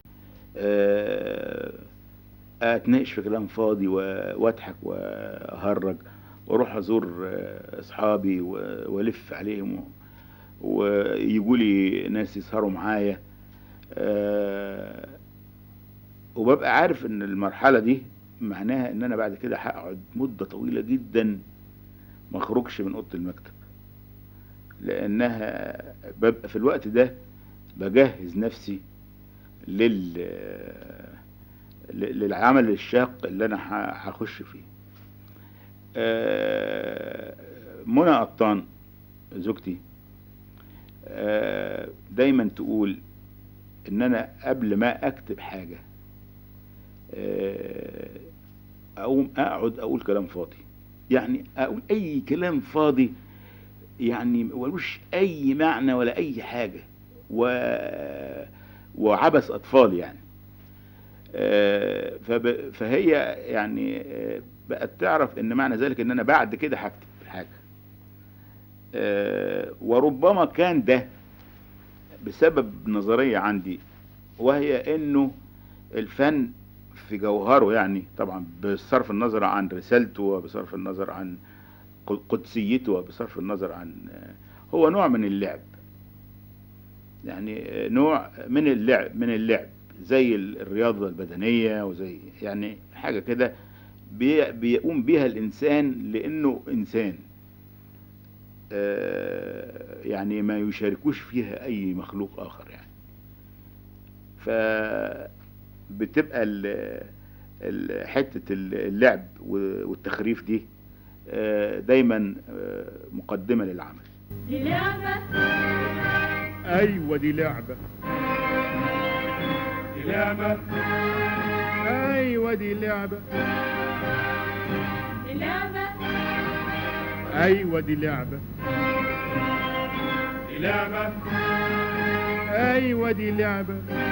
آه، اتناقش في كلام فاضي و- واضحك واهرج واروح ازور آه، اصحابي و- والف عليهم ويجوا لي ناس يسهروا معايا آه، وببقى عارف ان المرحله دي معناها ان انا بعد كده هقعد مده طويله جدا ما اخرجش من اوضه المكتب لانها ببقى في الوقت ده بجهز نفسي لل ل- للعمل الشاق اللي انا ه- هخش فيه آه، منى قطان زوجتي آه، دايما تقول ان انا قبل ما اكتب حاجه آه، اقوم اقعد اقول كلام فاضي يعني اقول اي كلام فاضي يعني ملوش اي معنى ولا اي حاجه و وعبث اطفال يعني آه، فب... فهي يعني آه، بقت تعرف ان معنى ذلك ان انا بعد كده هكتب الحاجة آه، وربما كان ده بسبب نظرية عندي وهي انه الفن في جوهره يعني طبعا بصرف النظر عن رسالته وبصرف النظر عن ق- قدسيته وبصرف النظر عن آه، هو نوع من اللعب يعني آه، نوع من اللعب من اللعب زي ال- الرياضة البدنية وزي يعني حاجة كده بي- بيقوم بيها الإنسان لأنه إنسان آه، يعني ما يشاركوش فيها أي مخلوق آخر يعني فبتبقى ال- ال- حتة اللعب والتخريف دي آه، دايما آه، مقدمة للعمل دي لعبة ايوه دي لعبة دي لعبة ايوه دي لعبة دي لعبة ايوه دي لعبة دي لعبة ايوه دي لعبة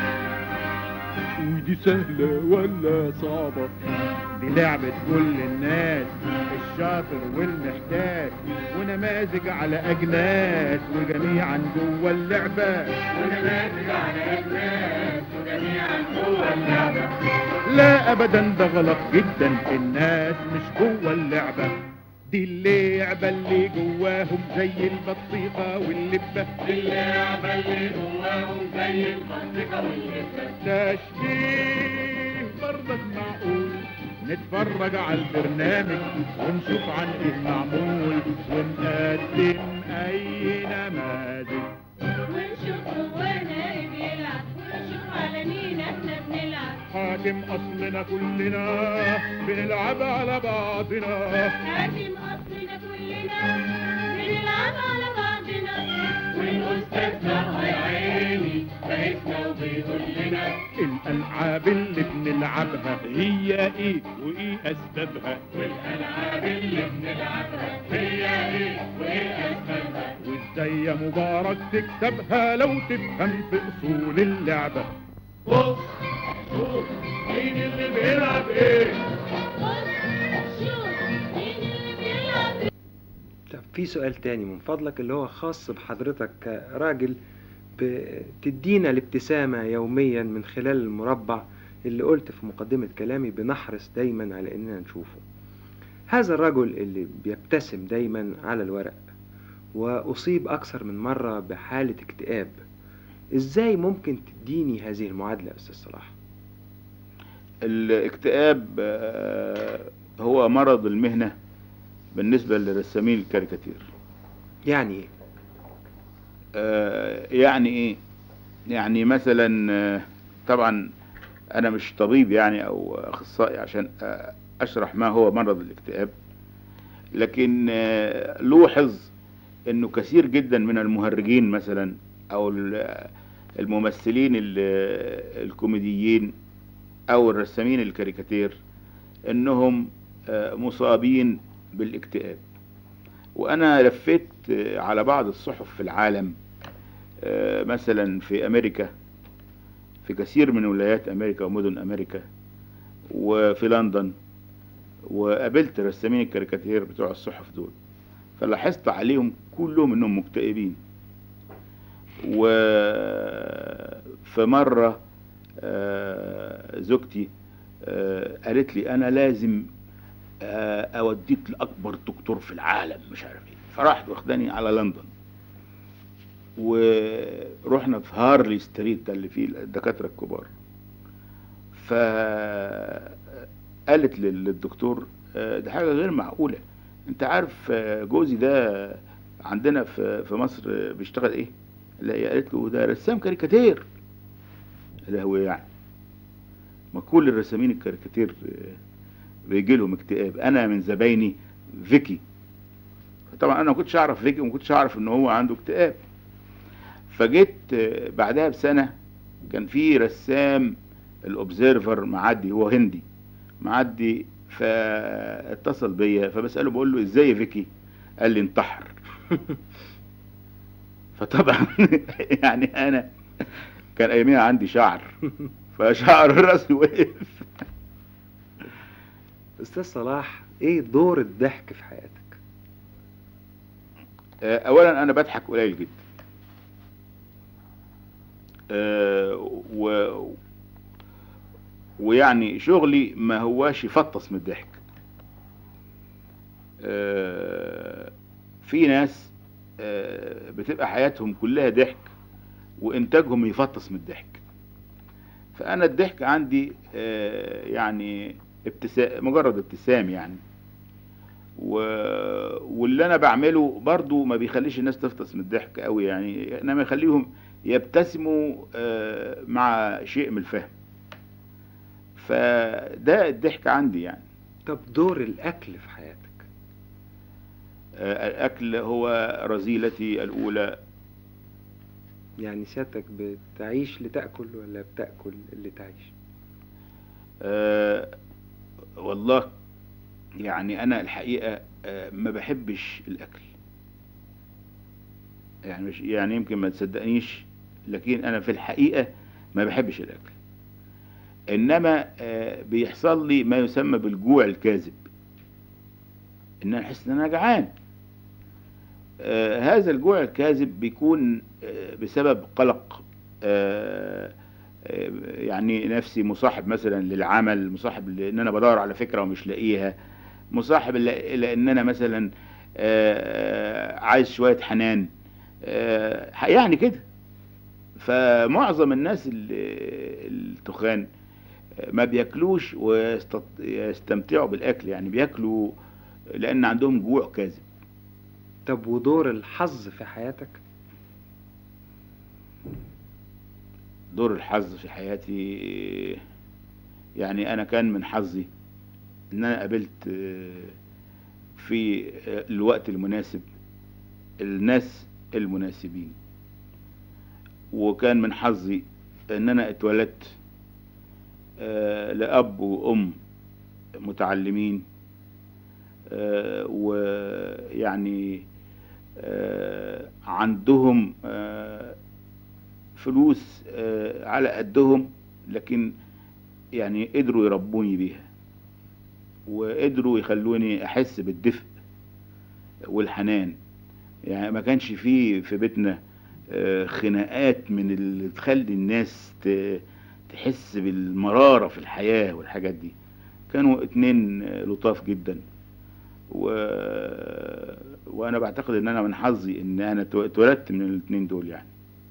ودي سهلة ولا صعبة دي لعبة كل الناس الشاطر والمحتاج ونماذج على أجناس وجميعا جوه اللعبة ونماذج على أجناس وجميعا جوه اللعبة لا أبدا ده غلط جدا الناس مش جوه اللعبة دي اللعبة اللي جواهم زي البطيخة واللبة اللعبة اللي جواهم زي البطيخة واللبة تشبيه برضك معقول نتفرج على البرنامج ونشوف عن ايه معمول ونقدم اي نماذج ونشوف جوانا ايه بيلعب ونشوف على مين احنا بنلعب حاكم اصلنا كلنا بنلعب على بعضنا حاكم اصلنا كلنا بنلعب على بعضنا والأستاذ ده يا عيني بايسنا وبيقول لنا الالعاب اللي بنلعبها هي ايه وايه اسبابها والألعاب اللي بنلعبها هي إيه وإيه أسبابها وازاي يا مبارك تكسبها لو تفهم في اصول اللعبه بص شوف مين اللي بيلعب إيه بص شوف مين اللي بيلعب طب في سؤال تاني من فضلك اللي هو خاص بحضرتك كراجل بتدينا الابتسامة يوميا من خلال المربع اللي قلت في مقدمة كلامي بنحرص دايما على اننا نشوفه هذا الرجل اللي بيبتسم دايما على الورق وأصيب أكثر من مرة بحالة اكتئاب ازاي ممكن تديني هذه المعادلة يا أستاذ صلاح؟ الاكتئاب آه، هو مرض المهنة بالنسبة لرسامين الكاريكاتير يعني ايه؟ آه، يعني ايه يعني مثلا آه، طبعا انا مش طبيب يعني او اخصائي عشان آه، اشرح ما هو مرض الاكتئاب لكن آه، لوحظ انه كثير جدا من المهرجين مثلا او ال- الممثلين ال- الكوميديين او الرسامين الكاريكاتير انهم آه، مصابين بالاكتئاب وانا لفيت آه، على بعض الصحف في العالم آه، مثلا في امريكا في كثير من ولايات امريكا ومدن امريكا وفي لندن وقابلت رسامين الكاريكاتير بتوع الصحف دول فلاحظت عليهم كلهم انهم مكتئبين وفي مرة آه، زوجتي آه، قالت لي انا لازم آه، اوديك لاكبر دكتور في العالم مش عارف ايه فراحت واخداني على لندن ورحنا في هارلي ستريت ده اللي فيه الدكاترة الكبار فقالت لل- للدكتور آه، ده حاجة غير معقولة انت عارف آه، جوزي ده عندنا في في مصر آه، بيشتغل ايه لا هي قالت له ده رسام كاريكاتير ده هو يعني ما كل الرسامين الكاريكاتير آه، بيجي لهم اكتئاب انا من زبايني فيكي طبعا انا ما كنتش اعرف فيكي وما كنتش اعرف ان هو عنده اكتئاب فجيت آه، بعدها بسنة كان في رسام الاوبزيرفر معدي هو هندي معدي فاتصل بيا فبسأله بقول له ازاي يا فيكي قال لي انتحر فطبعا يعني انا كان اياميها عندي شعر فشعر راسي وقف أستاذ صلاح ايه دور الضحك في حياتك؟ آه، اولا انا بضحك قليل جدا آه، و ويعني شغلي ما هواش يفطس من الضحك آه، في ناس آه، بتبقى حياتهم كلها ضحك وانتاجهم يفطس من الضحك فانا الضحك عندي آه، يعني ابتسام مجرد ابتسام يعني و... واللي انا بعمله برضو ما بيخليش الناس تفطس من الضحك قوي يعني انما يخليهم يبتسموا آه، مع شيء من الفهم فده الضحك عندي يعني طب دور الأكل في حياتك آه، الاكل هو رذيلتي الاولى يعني سيادتك بتعيش لتأكل ولا بتأكل اللي تعيش آه، والله يعني انا الحقيقه آه، ما بحبش الاكل يعني مش يعني يمكن ما تصدقنيش لكن انا في الحقيقه ما بحبش الاكل انما آه، بيحصل لي ما يسمى بالجوع الكاذب ان انا احس ان انا جعان آه، هذا الجوع الكاذب بيكون آه، بسبب قلق آه، آه، يعني نفسي مصاحب مثلا للعمل مصاحب لان انا بدور على فكره ومش لاقيها مصاحب ل- لان انا مثلا آه، عايز شويه حنان آه، يعني كده فمعظم الناس ال- التخان ما بياكلوش ويستمتعوا بالاكل يعني بياكلوا لان عندهم جوع كاذب طب ودور الحظ في حياتك دور الحظ في حياتي يعني انا كان من حظي ان انا قابلت آه، في آه، الوقت المناسب الناس المناسبين وكان من حظي ان انا اتولدت آه، لاب وام متعلمين آه، ويعني آه، عندهم آه، فلوس آه، على قدهم لكن يعني قدروا يربوني بيها وقدروا يخلوني احس بالدفء والحنان يعني ما كانش فيه في بيتنا آه، خناقات من اللي تخلي الناس ت- تحس بالمرارة في الحياة والحاجات دي كانوا اتنين آه، لطاف جدا و... وانا بعتقد ان انا من حظي ان انا تو- اتولدت من الاتنين دول يعني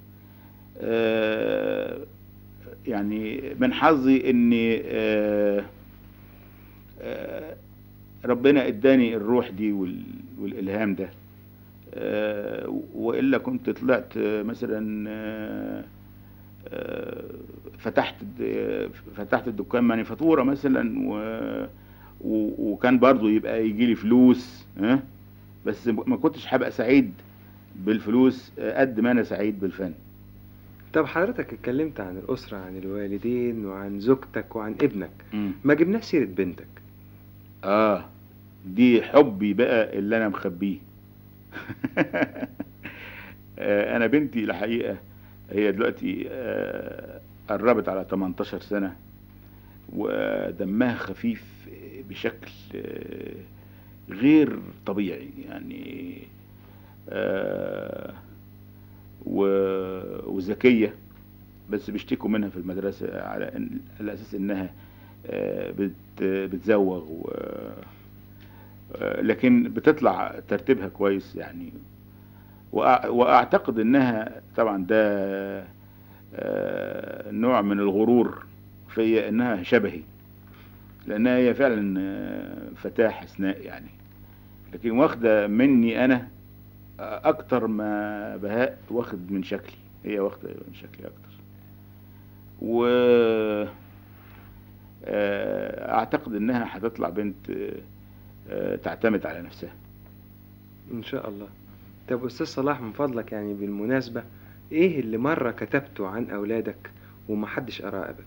آه، يعني من حظي اني آه، آه، ربنا اداني الروح دي وال- والالهام ده آه، والا كنت طلعت آه، مثلا آه، آه، فتحت الد- فتحت الدكان مانيفاتوره مثلا و و- وكان برضو يبقى يجي لي فلوس ها بس ما كنتش هبقى سعيد بالفلوس آه، قد ما انا سعيد بالفن طب حضرتك اتكلمت عن الأسرة عن الوالدين وعن زوجتك وعن ابنك مم. ما جبناش سيرة بنتك اه دي حبي بقى اللي انا مخبيه آه، انا بنتي الحقيقة هي دلوقتي آه، قربت على 18 سنة ودمها خفيف بشكل آه، غير طبيعي يعني آه، و- وذكية بس بيشتكوا منها في المدرسة على إن- على أساس إنها آه، بت- بتزوغ و آه، لكن بتطلع ترتيبها كويس يعني وأع- واعتقد انها طبعا ده آه، نوع من الغرور في انها شبهي لانها هي فعلا آه، فتاة حسناء يعني لكن واخدة مني انا اكتر ما بهاء واخد من شكلي هي واخدة من شكلي اكتر و آه، اعتقد انها هتطلع بنت آه، آه، تعتمد على نفسها إن شاء الله طب أستاذ صلاح من فضلك يعني بالمناسبة إيه اللي مرة كتبته عن أولادك ومحدش قراه أبدا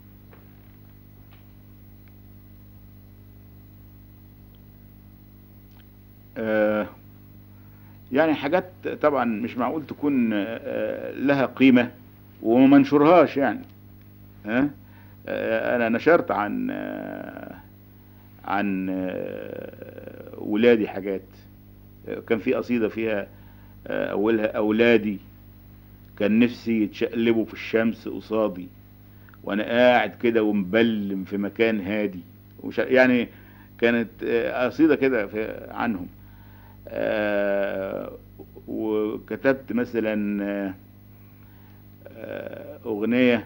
آه، يعني حاجات طبعا مش معقول تكون آه، لها قيمة وما منشرهاش يعني ها آه، انا نشرت عن آه، عن آه، ولادي حاجات آه، كان في قصيدة فيها آه، اولها اولادي كان نفسي يتشقلبوا في الشمس قصادي وانا قاعد كده ومبلم في مكان هادي وش يعني كانت آه، قصيده كده في- عنهم آه، وكتبت مثلا آه، آه، اغنيه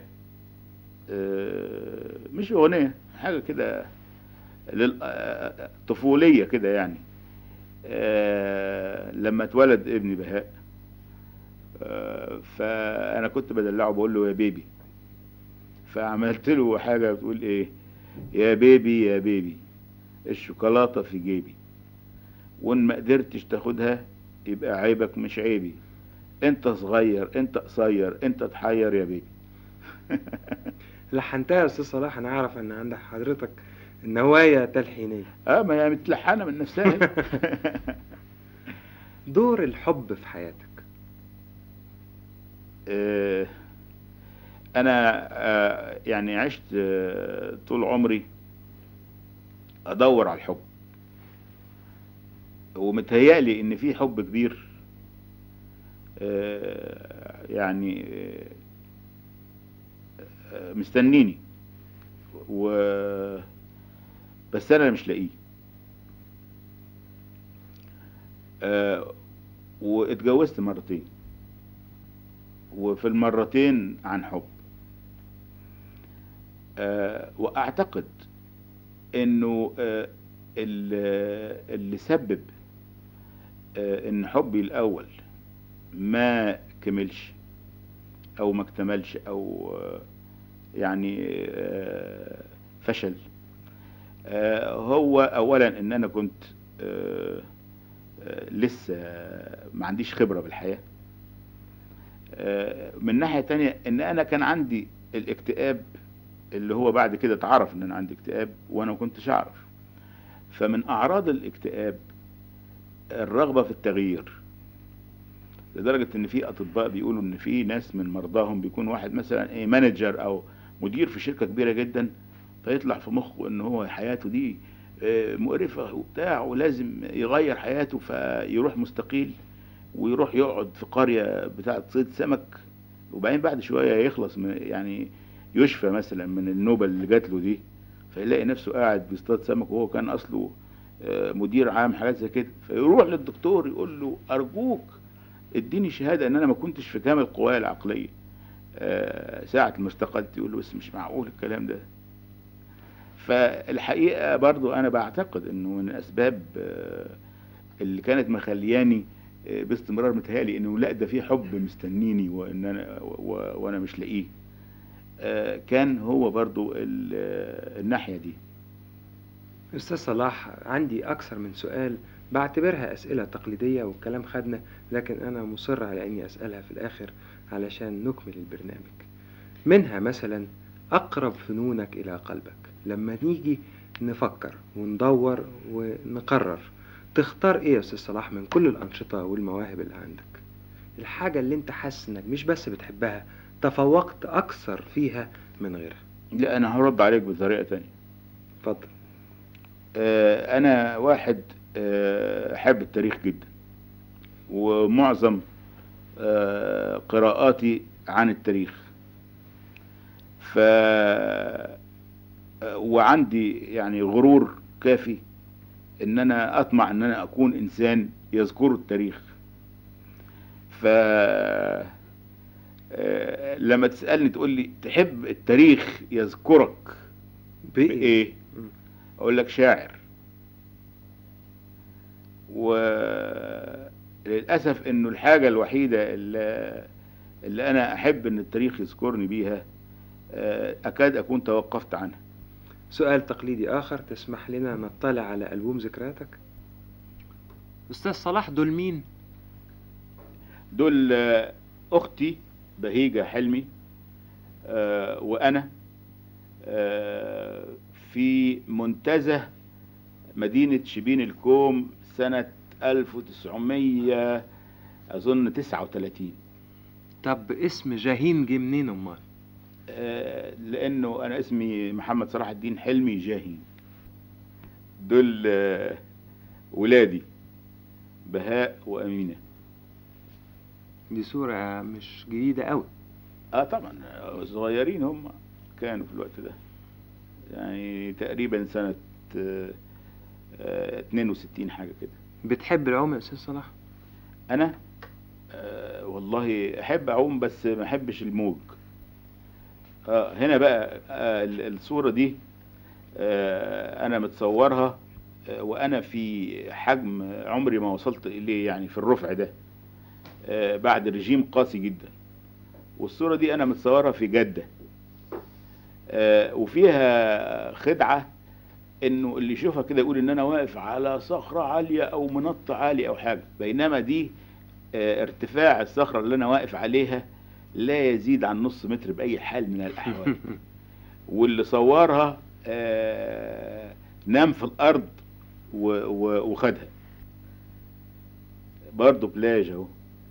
آه، مش اغنيه حاجه كده لل- آه، طفوليه كده يعني آه، لما اتولد ابني بهاء آه، فانا كنت بدلعه بقول له يا بيبي فعملت له حاجه بتقول ايه يا بيبي يا بيبي الشوكولاته في جيبي وان ما قدرتش تاخدها يبقى عيبك مش عيبي انت صغير انت قصير انت تحير يا بيبي لحنتها يا استاذ صلاح انا اعرف ان عند حضرتك نوايا تلحينيه اه ما هي متلحنه من نفسها دور الحب في حياتك آه، انا آه، يعني عشت آه، طول عمري ادور على الحب ومتهيألي ان في حب كبير آه، يعني آه، آه، مستنيني و بس انا مش لاقيه آه، واتجوزت مرتين وفي المرتين عن حب آه، واعتقد انه آه، ال- اللي سبب آه، ان حبي الاول ما كملش او ما اكتملش او آه، يعني آه، فشل آه، هو اولا ان انا كنت آه، آه، لسه ما عنديش خبرة بالحياة آه، من ناحية تانية ان انا كان عندي الاكتئاب اللي هو بعد كده اتعرف ان انا عندي اكتئاب وانا ما كنتش اعرف فمن اعراض الاكتئاب الرغبة في التغيير لدرجة ان في اطباء بيقولوا ان في ناس من مرضاهم بيكون واحد مثلا ايه مانجر او مدير في شركة كبيرة جدا فيطلع في مخه ان هو حياته دي آه، مقرفة وبتاع ولازم يغير حياته فيروح مستقيل ويروح يقعد في قرية بتاعة صيد سمك وبعدين بعد شوية يخلص من يعني يشفى مثلا من النوبة اللي جات له دي فيلاقي نفسه قاعد بيصطاد سمك وهو كان اصله آه، مدير عام حاجات زي كده فيروح للدكتور يقول له ارجوك اديني شهادة ان انا ما كنتش في كامل قواي العقلية آه، ساعة ما استقلت يقول له بس مش معقول الكلام ده فالحقيقة برضو أنا بعتقد أنه من الأسباب آه، اللي كانت مخلياني آه، باستمرار متهيألي أنه لا ده في حب مستنيني وإن أنا و- وأنا مش لاقيه آه، كان هو برضو ال- آه، الناحية دي استاذ صلاح عندي اكثر من سؤال بعتبرها اسئله تقليديه والكلام خدنا لكن انا مصر على اني اسالها في الاخر علشان نكمل البرنامج منها مثلا اقرب فنونك الى قلبك لما نيجي نفكر وندور ونقرر تختار ايه يا استاذ صلاح من كل الانشطه والمواهب اللي عندك الحاجه اللي انت حاسس انك مش بس بتحبها تفوقت اكثر فيها من غيرها لا أنا هرد عليك بطريقة تانية اتفضل آه، أنا واحد آه، أحب التاريخ جدا ومعظم آه، قراءاتي عن التاريخ ف آه، وعندي يعني غرور كافي ان انا اطمع ان انا اكون انسان يذكر التاريخ ف آه، لما تسألني تقول لي تحب التاريخ يذكرك بايه بإيه؟ مم. أقول لك شاعر وللأسف إنه الحاجة الوحيدة اللي, اللي أنا أحب إن التاريخ يذكرني بيها آه، أكاد أكون توقفت عنها سؤال تقليدي آخر تسمح لنا نطلع على ألبوم ذكرياتك؟ أستاذ صلاح دول مين؟ دول آه، أختي بهيجة حلمي آه، وأنا آه، في منتزه مدينة شبين الكوم سنة 1900 أظن 39 طب اسم جاهين جه منين أمال؟ آه، لأنه أنا اسمي محمد صلاح الدين حلمي جاهين دول آه، ولادي بهاء وأمينة دي صورة مش جديدة قوي اه طبعا آه، صغيرين هم كانوا في الوقت ده يعني تقريبا سنة آه، آه، 62 حاجة كده بتحب العوم يا أستاذ صلاح؟ انا آه والله احب اعوم بس ما احبش الموج آه هنا بقى آه ال- الصورة دي آه انا متصورها آه وانا في حجم عمري ما وصلت اليه يعني في الرفع ده آه بعد رجيم قاسي جدا والصورة دي انا متصورها في جدة آه وفيها خدعة انه اللي يشوفها كده يقول ان انا واقف على صخرة عالية او منط عالي او حاجة بينما دي آه، ارتفاع الصخرة اللي انا واقف عليها لا يزيد عن نص متر بأي حال من الأحوال واللي صورها آه، نام في الأرض و- و- وخدها برضه بلاج اهو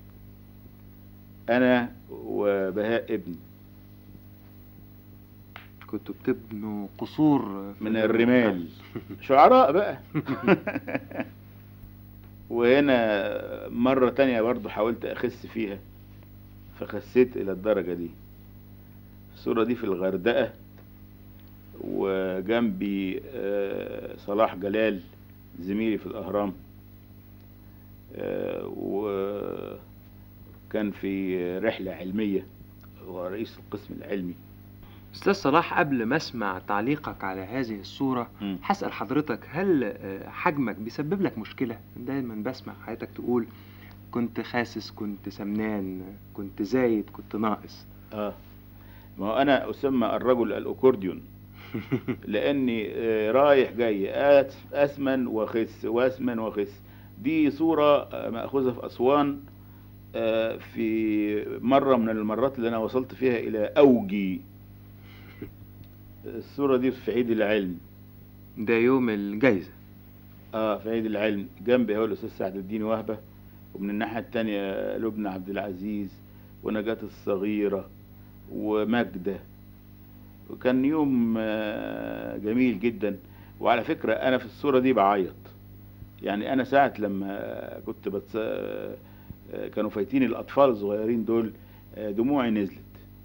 أنا وبهاء ابني كنتوا بتبنوا قصور في من الرمال شعراء بقى وهنا مرة تانية برضو حاولت أخس فيها فخسيت إلى الدرجة دي الصورة دي في الغردقة وجنبي آه، صلاح جلال زميلي في الأهرام آه، وكان في رحلة علمية هو رئيس القسم العلمي أستاذ صلاح قبل ما أسمع تعليقك على هذه الصورة مم. هسأل حضرتك هل آه، حجمك بيسبب لك مشكلة؟ دايما بسمع حياتك تقول كنت خاسس كنت سمنان كنت زايد كنت ناقص اه ما هو انا اسمى الرجل الاكورديون لاني آه، رايح جاي أس- اسمن وخس واسمن وخس دي صورة آه، مأخوذة في أسوان آه، في مرة من المرات اللي أنا وصلت فيها إلى أوجي الصورة دي في عيد العلم ده يوم الجايزة اه في عيد العلم جنبي هو الأستاذ سعد الدين وهبة ومن الناحية التانية لبنى عبد العزيز ونجاة الصغيرة وماجدة وكان يوم آه، جميل جدا وعلى فكرة أنا في الصورة دي بعيط يعني أنا ساعة لما كنت بتص... آه، كانوا فايتين الأطفال الصغيرين دول آه، دموعي نزلت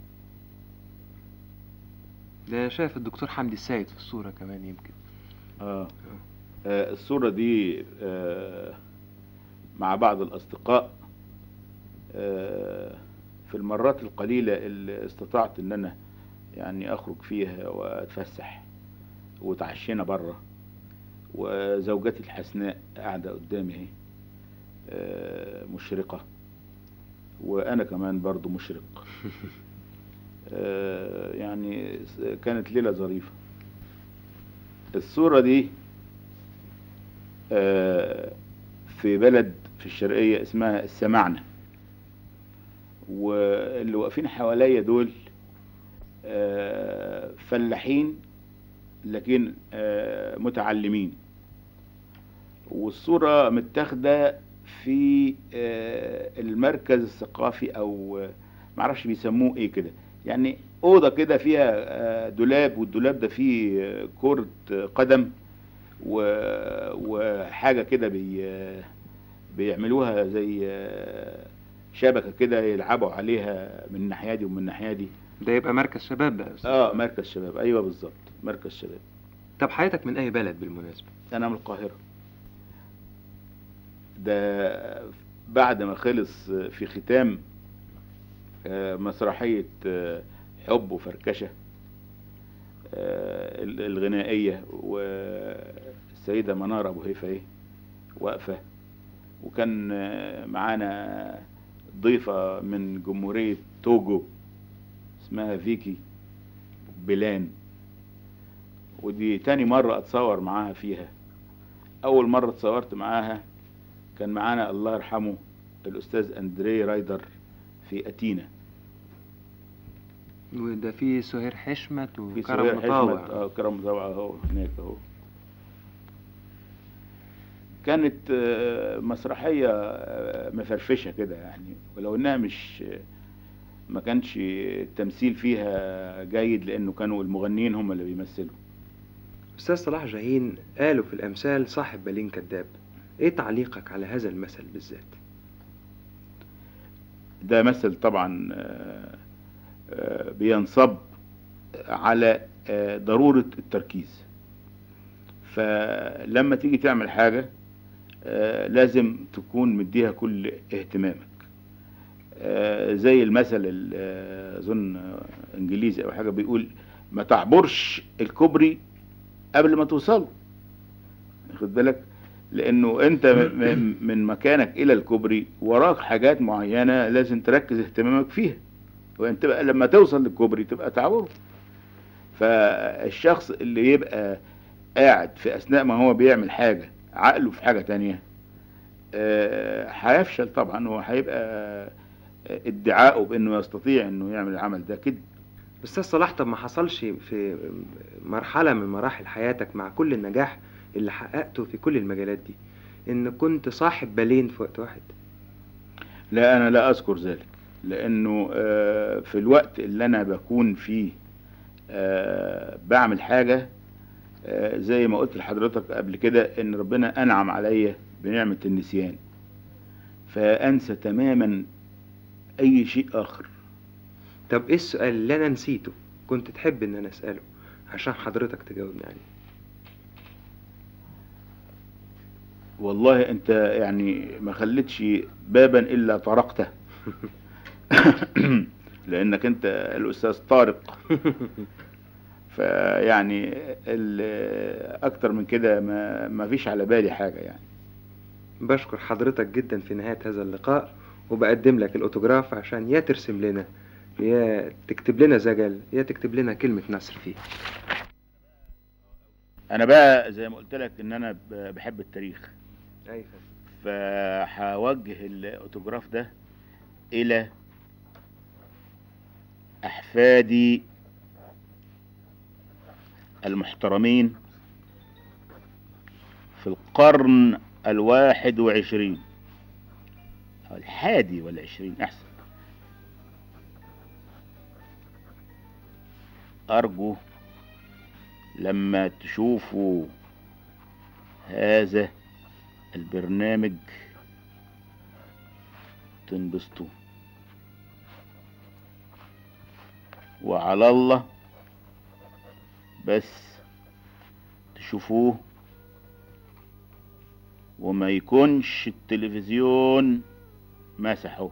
ده شايف الدكتور حمدي السيد في الصورة كمان يمكن آه. آه الصورة دي آه مع بعض الأصدقاء آه في المرات القليلة اللي استطعت إن أنا يعني أخرج فيها وأتفسح وتعشينا بره وزوجتي الحسناء قاعدة قدامي اهي آه مشرقة وأنا كمان برضو مشرق آه يعني كانت ليلة ظريفة الصورة دي آه، في بلد في الشرقية اسمها السمعنة واللي واقفين حواليا دول آه، فلاحين لكن آه، متعلمين والصورة متاخدة في آه، المركز الثقافي او آه، معرفش بيسموه ايه كده يعني اوضه كده فيها آه، دولاب والدولاب ده فيه آه، كرة آه، قدم و- وحاجه كده بي بيعملوها زي آه، شبكه كده يلعبوا عليها من الناحيه دي ومن الناحيه دي ده يبقى مركز شباب بقى يا أستاذ. اه مركز شباب ايوه بالظبط مركز شباب طب حياتك من أي بلد بالمناسبة؟ انا من القاهره ده بعد ما خلص في ختام آه، مسرحيه آه، حب وفركشه آه، ال- الغنائيه والسيده منار ابو هيفا واقفه وكان آه، معانا ضيفه من جمهوريه توجو اسمها فيكي بلان ودي تاني مرة اتصور معاها فيها اول مرة اتصورت معاها كان معانا الله يرحمه الاستاذ اندري رايدر في اتينا وده في سهير حشمت في وكرم سهير مطاوع حشمت اه كرم مطاوع اهو هناك اهو كانت آه، مسرحية آه، مفرفشة كده يعني ولو انها مش ما كانش التمثيل فيها جيد لانه كانوا المغنيين هم اللي بيمثلوا أستاذ صلاح جاهين قالوا في الأمثال صاحب بالين كذاب إيه تعليقك على هذا المثل بالذات؟ ده مثل طبعا آه، آه، بينصب على آه، ضرورة التركيز فلما تيجي تعمل حاجة آه، لازم تكون مديها كل اهتمامك آه، زي المثل ال- آه، اظن آه، انجليزي او حاجه بيقول ما تعبرش الكوبري قبل ما توصل واخد بالك لانه انت م- م- من مكانك الى الكوبري وراك حاجات معينه لازم تركز اهتمامك فيها وانت بقى لما توصل للكوبري تبقى تعبره فالشخص اللي يبقى قاعد في اثناء ما هو بيعمل حاجه عقله في حاجه تانية آه، هيفشل طبعا وهيبقى آه، ادعائه بانه يستطيع انه يعمل العمل ده كده أستاذ صلاح طب ما حصلش في مرحلة من مراحل حياتك مع كل النجاح اللي حققته في كل المجالات دي إن كنت صاحب بالين في وقت واحد لا انا لا اذكر ذلك لانه آه، في الوقت اللي انا بكون فيه آه، بعمل حاجه آه، زي ما قلت لحضرتك قبل كده ان ربنا انعم عليا بنعمه النسيان فانسى تماما اي شيء اخر طب إيه السؤال اللي أنا نسيته كنت تحب إن أنا أسأله عشان حضرتك تجاوبني عليه والله انت يعني ما خليتش بابا الا طرقته لانك انت الاستاذ طارق فيعني ال- اكتر من كده ما ما فيش على بالي حاجه يعني بشكر حضرتك جدا في نهاية هذا اللقاء وبقدم لك الأوتوجراف عشان يا ترسم لنا يا تكتب لنا زجل يا تكتب لنا كلمة نصر فيه انا بقى زي ما قلت لك ان انا ب- بحب التاريخ أيوة فهوجه الاوتوجراف ده الى احفادي المحترمين في القرن الواحد وعشرين أو الحادي والعشرين احسن ارجو لما تشوفوا هذا البرنامج تنبسطوا وعلى الله بس تشوفوه وما يكونش التلفزيون مسحه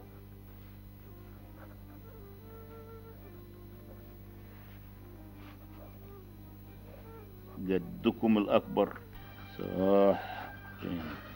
جدكم الأكبر صح جامد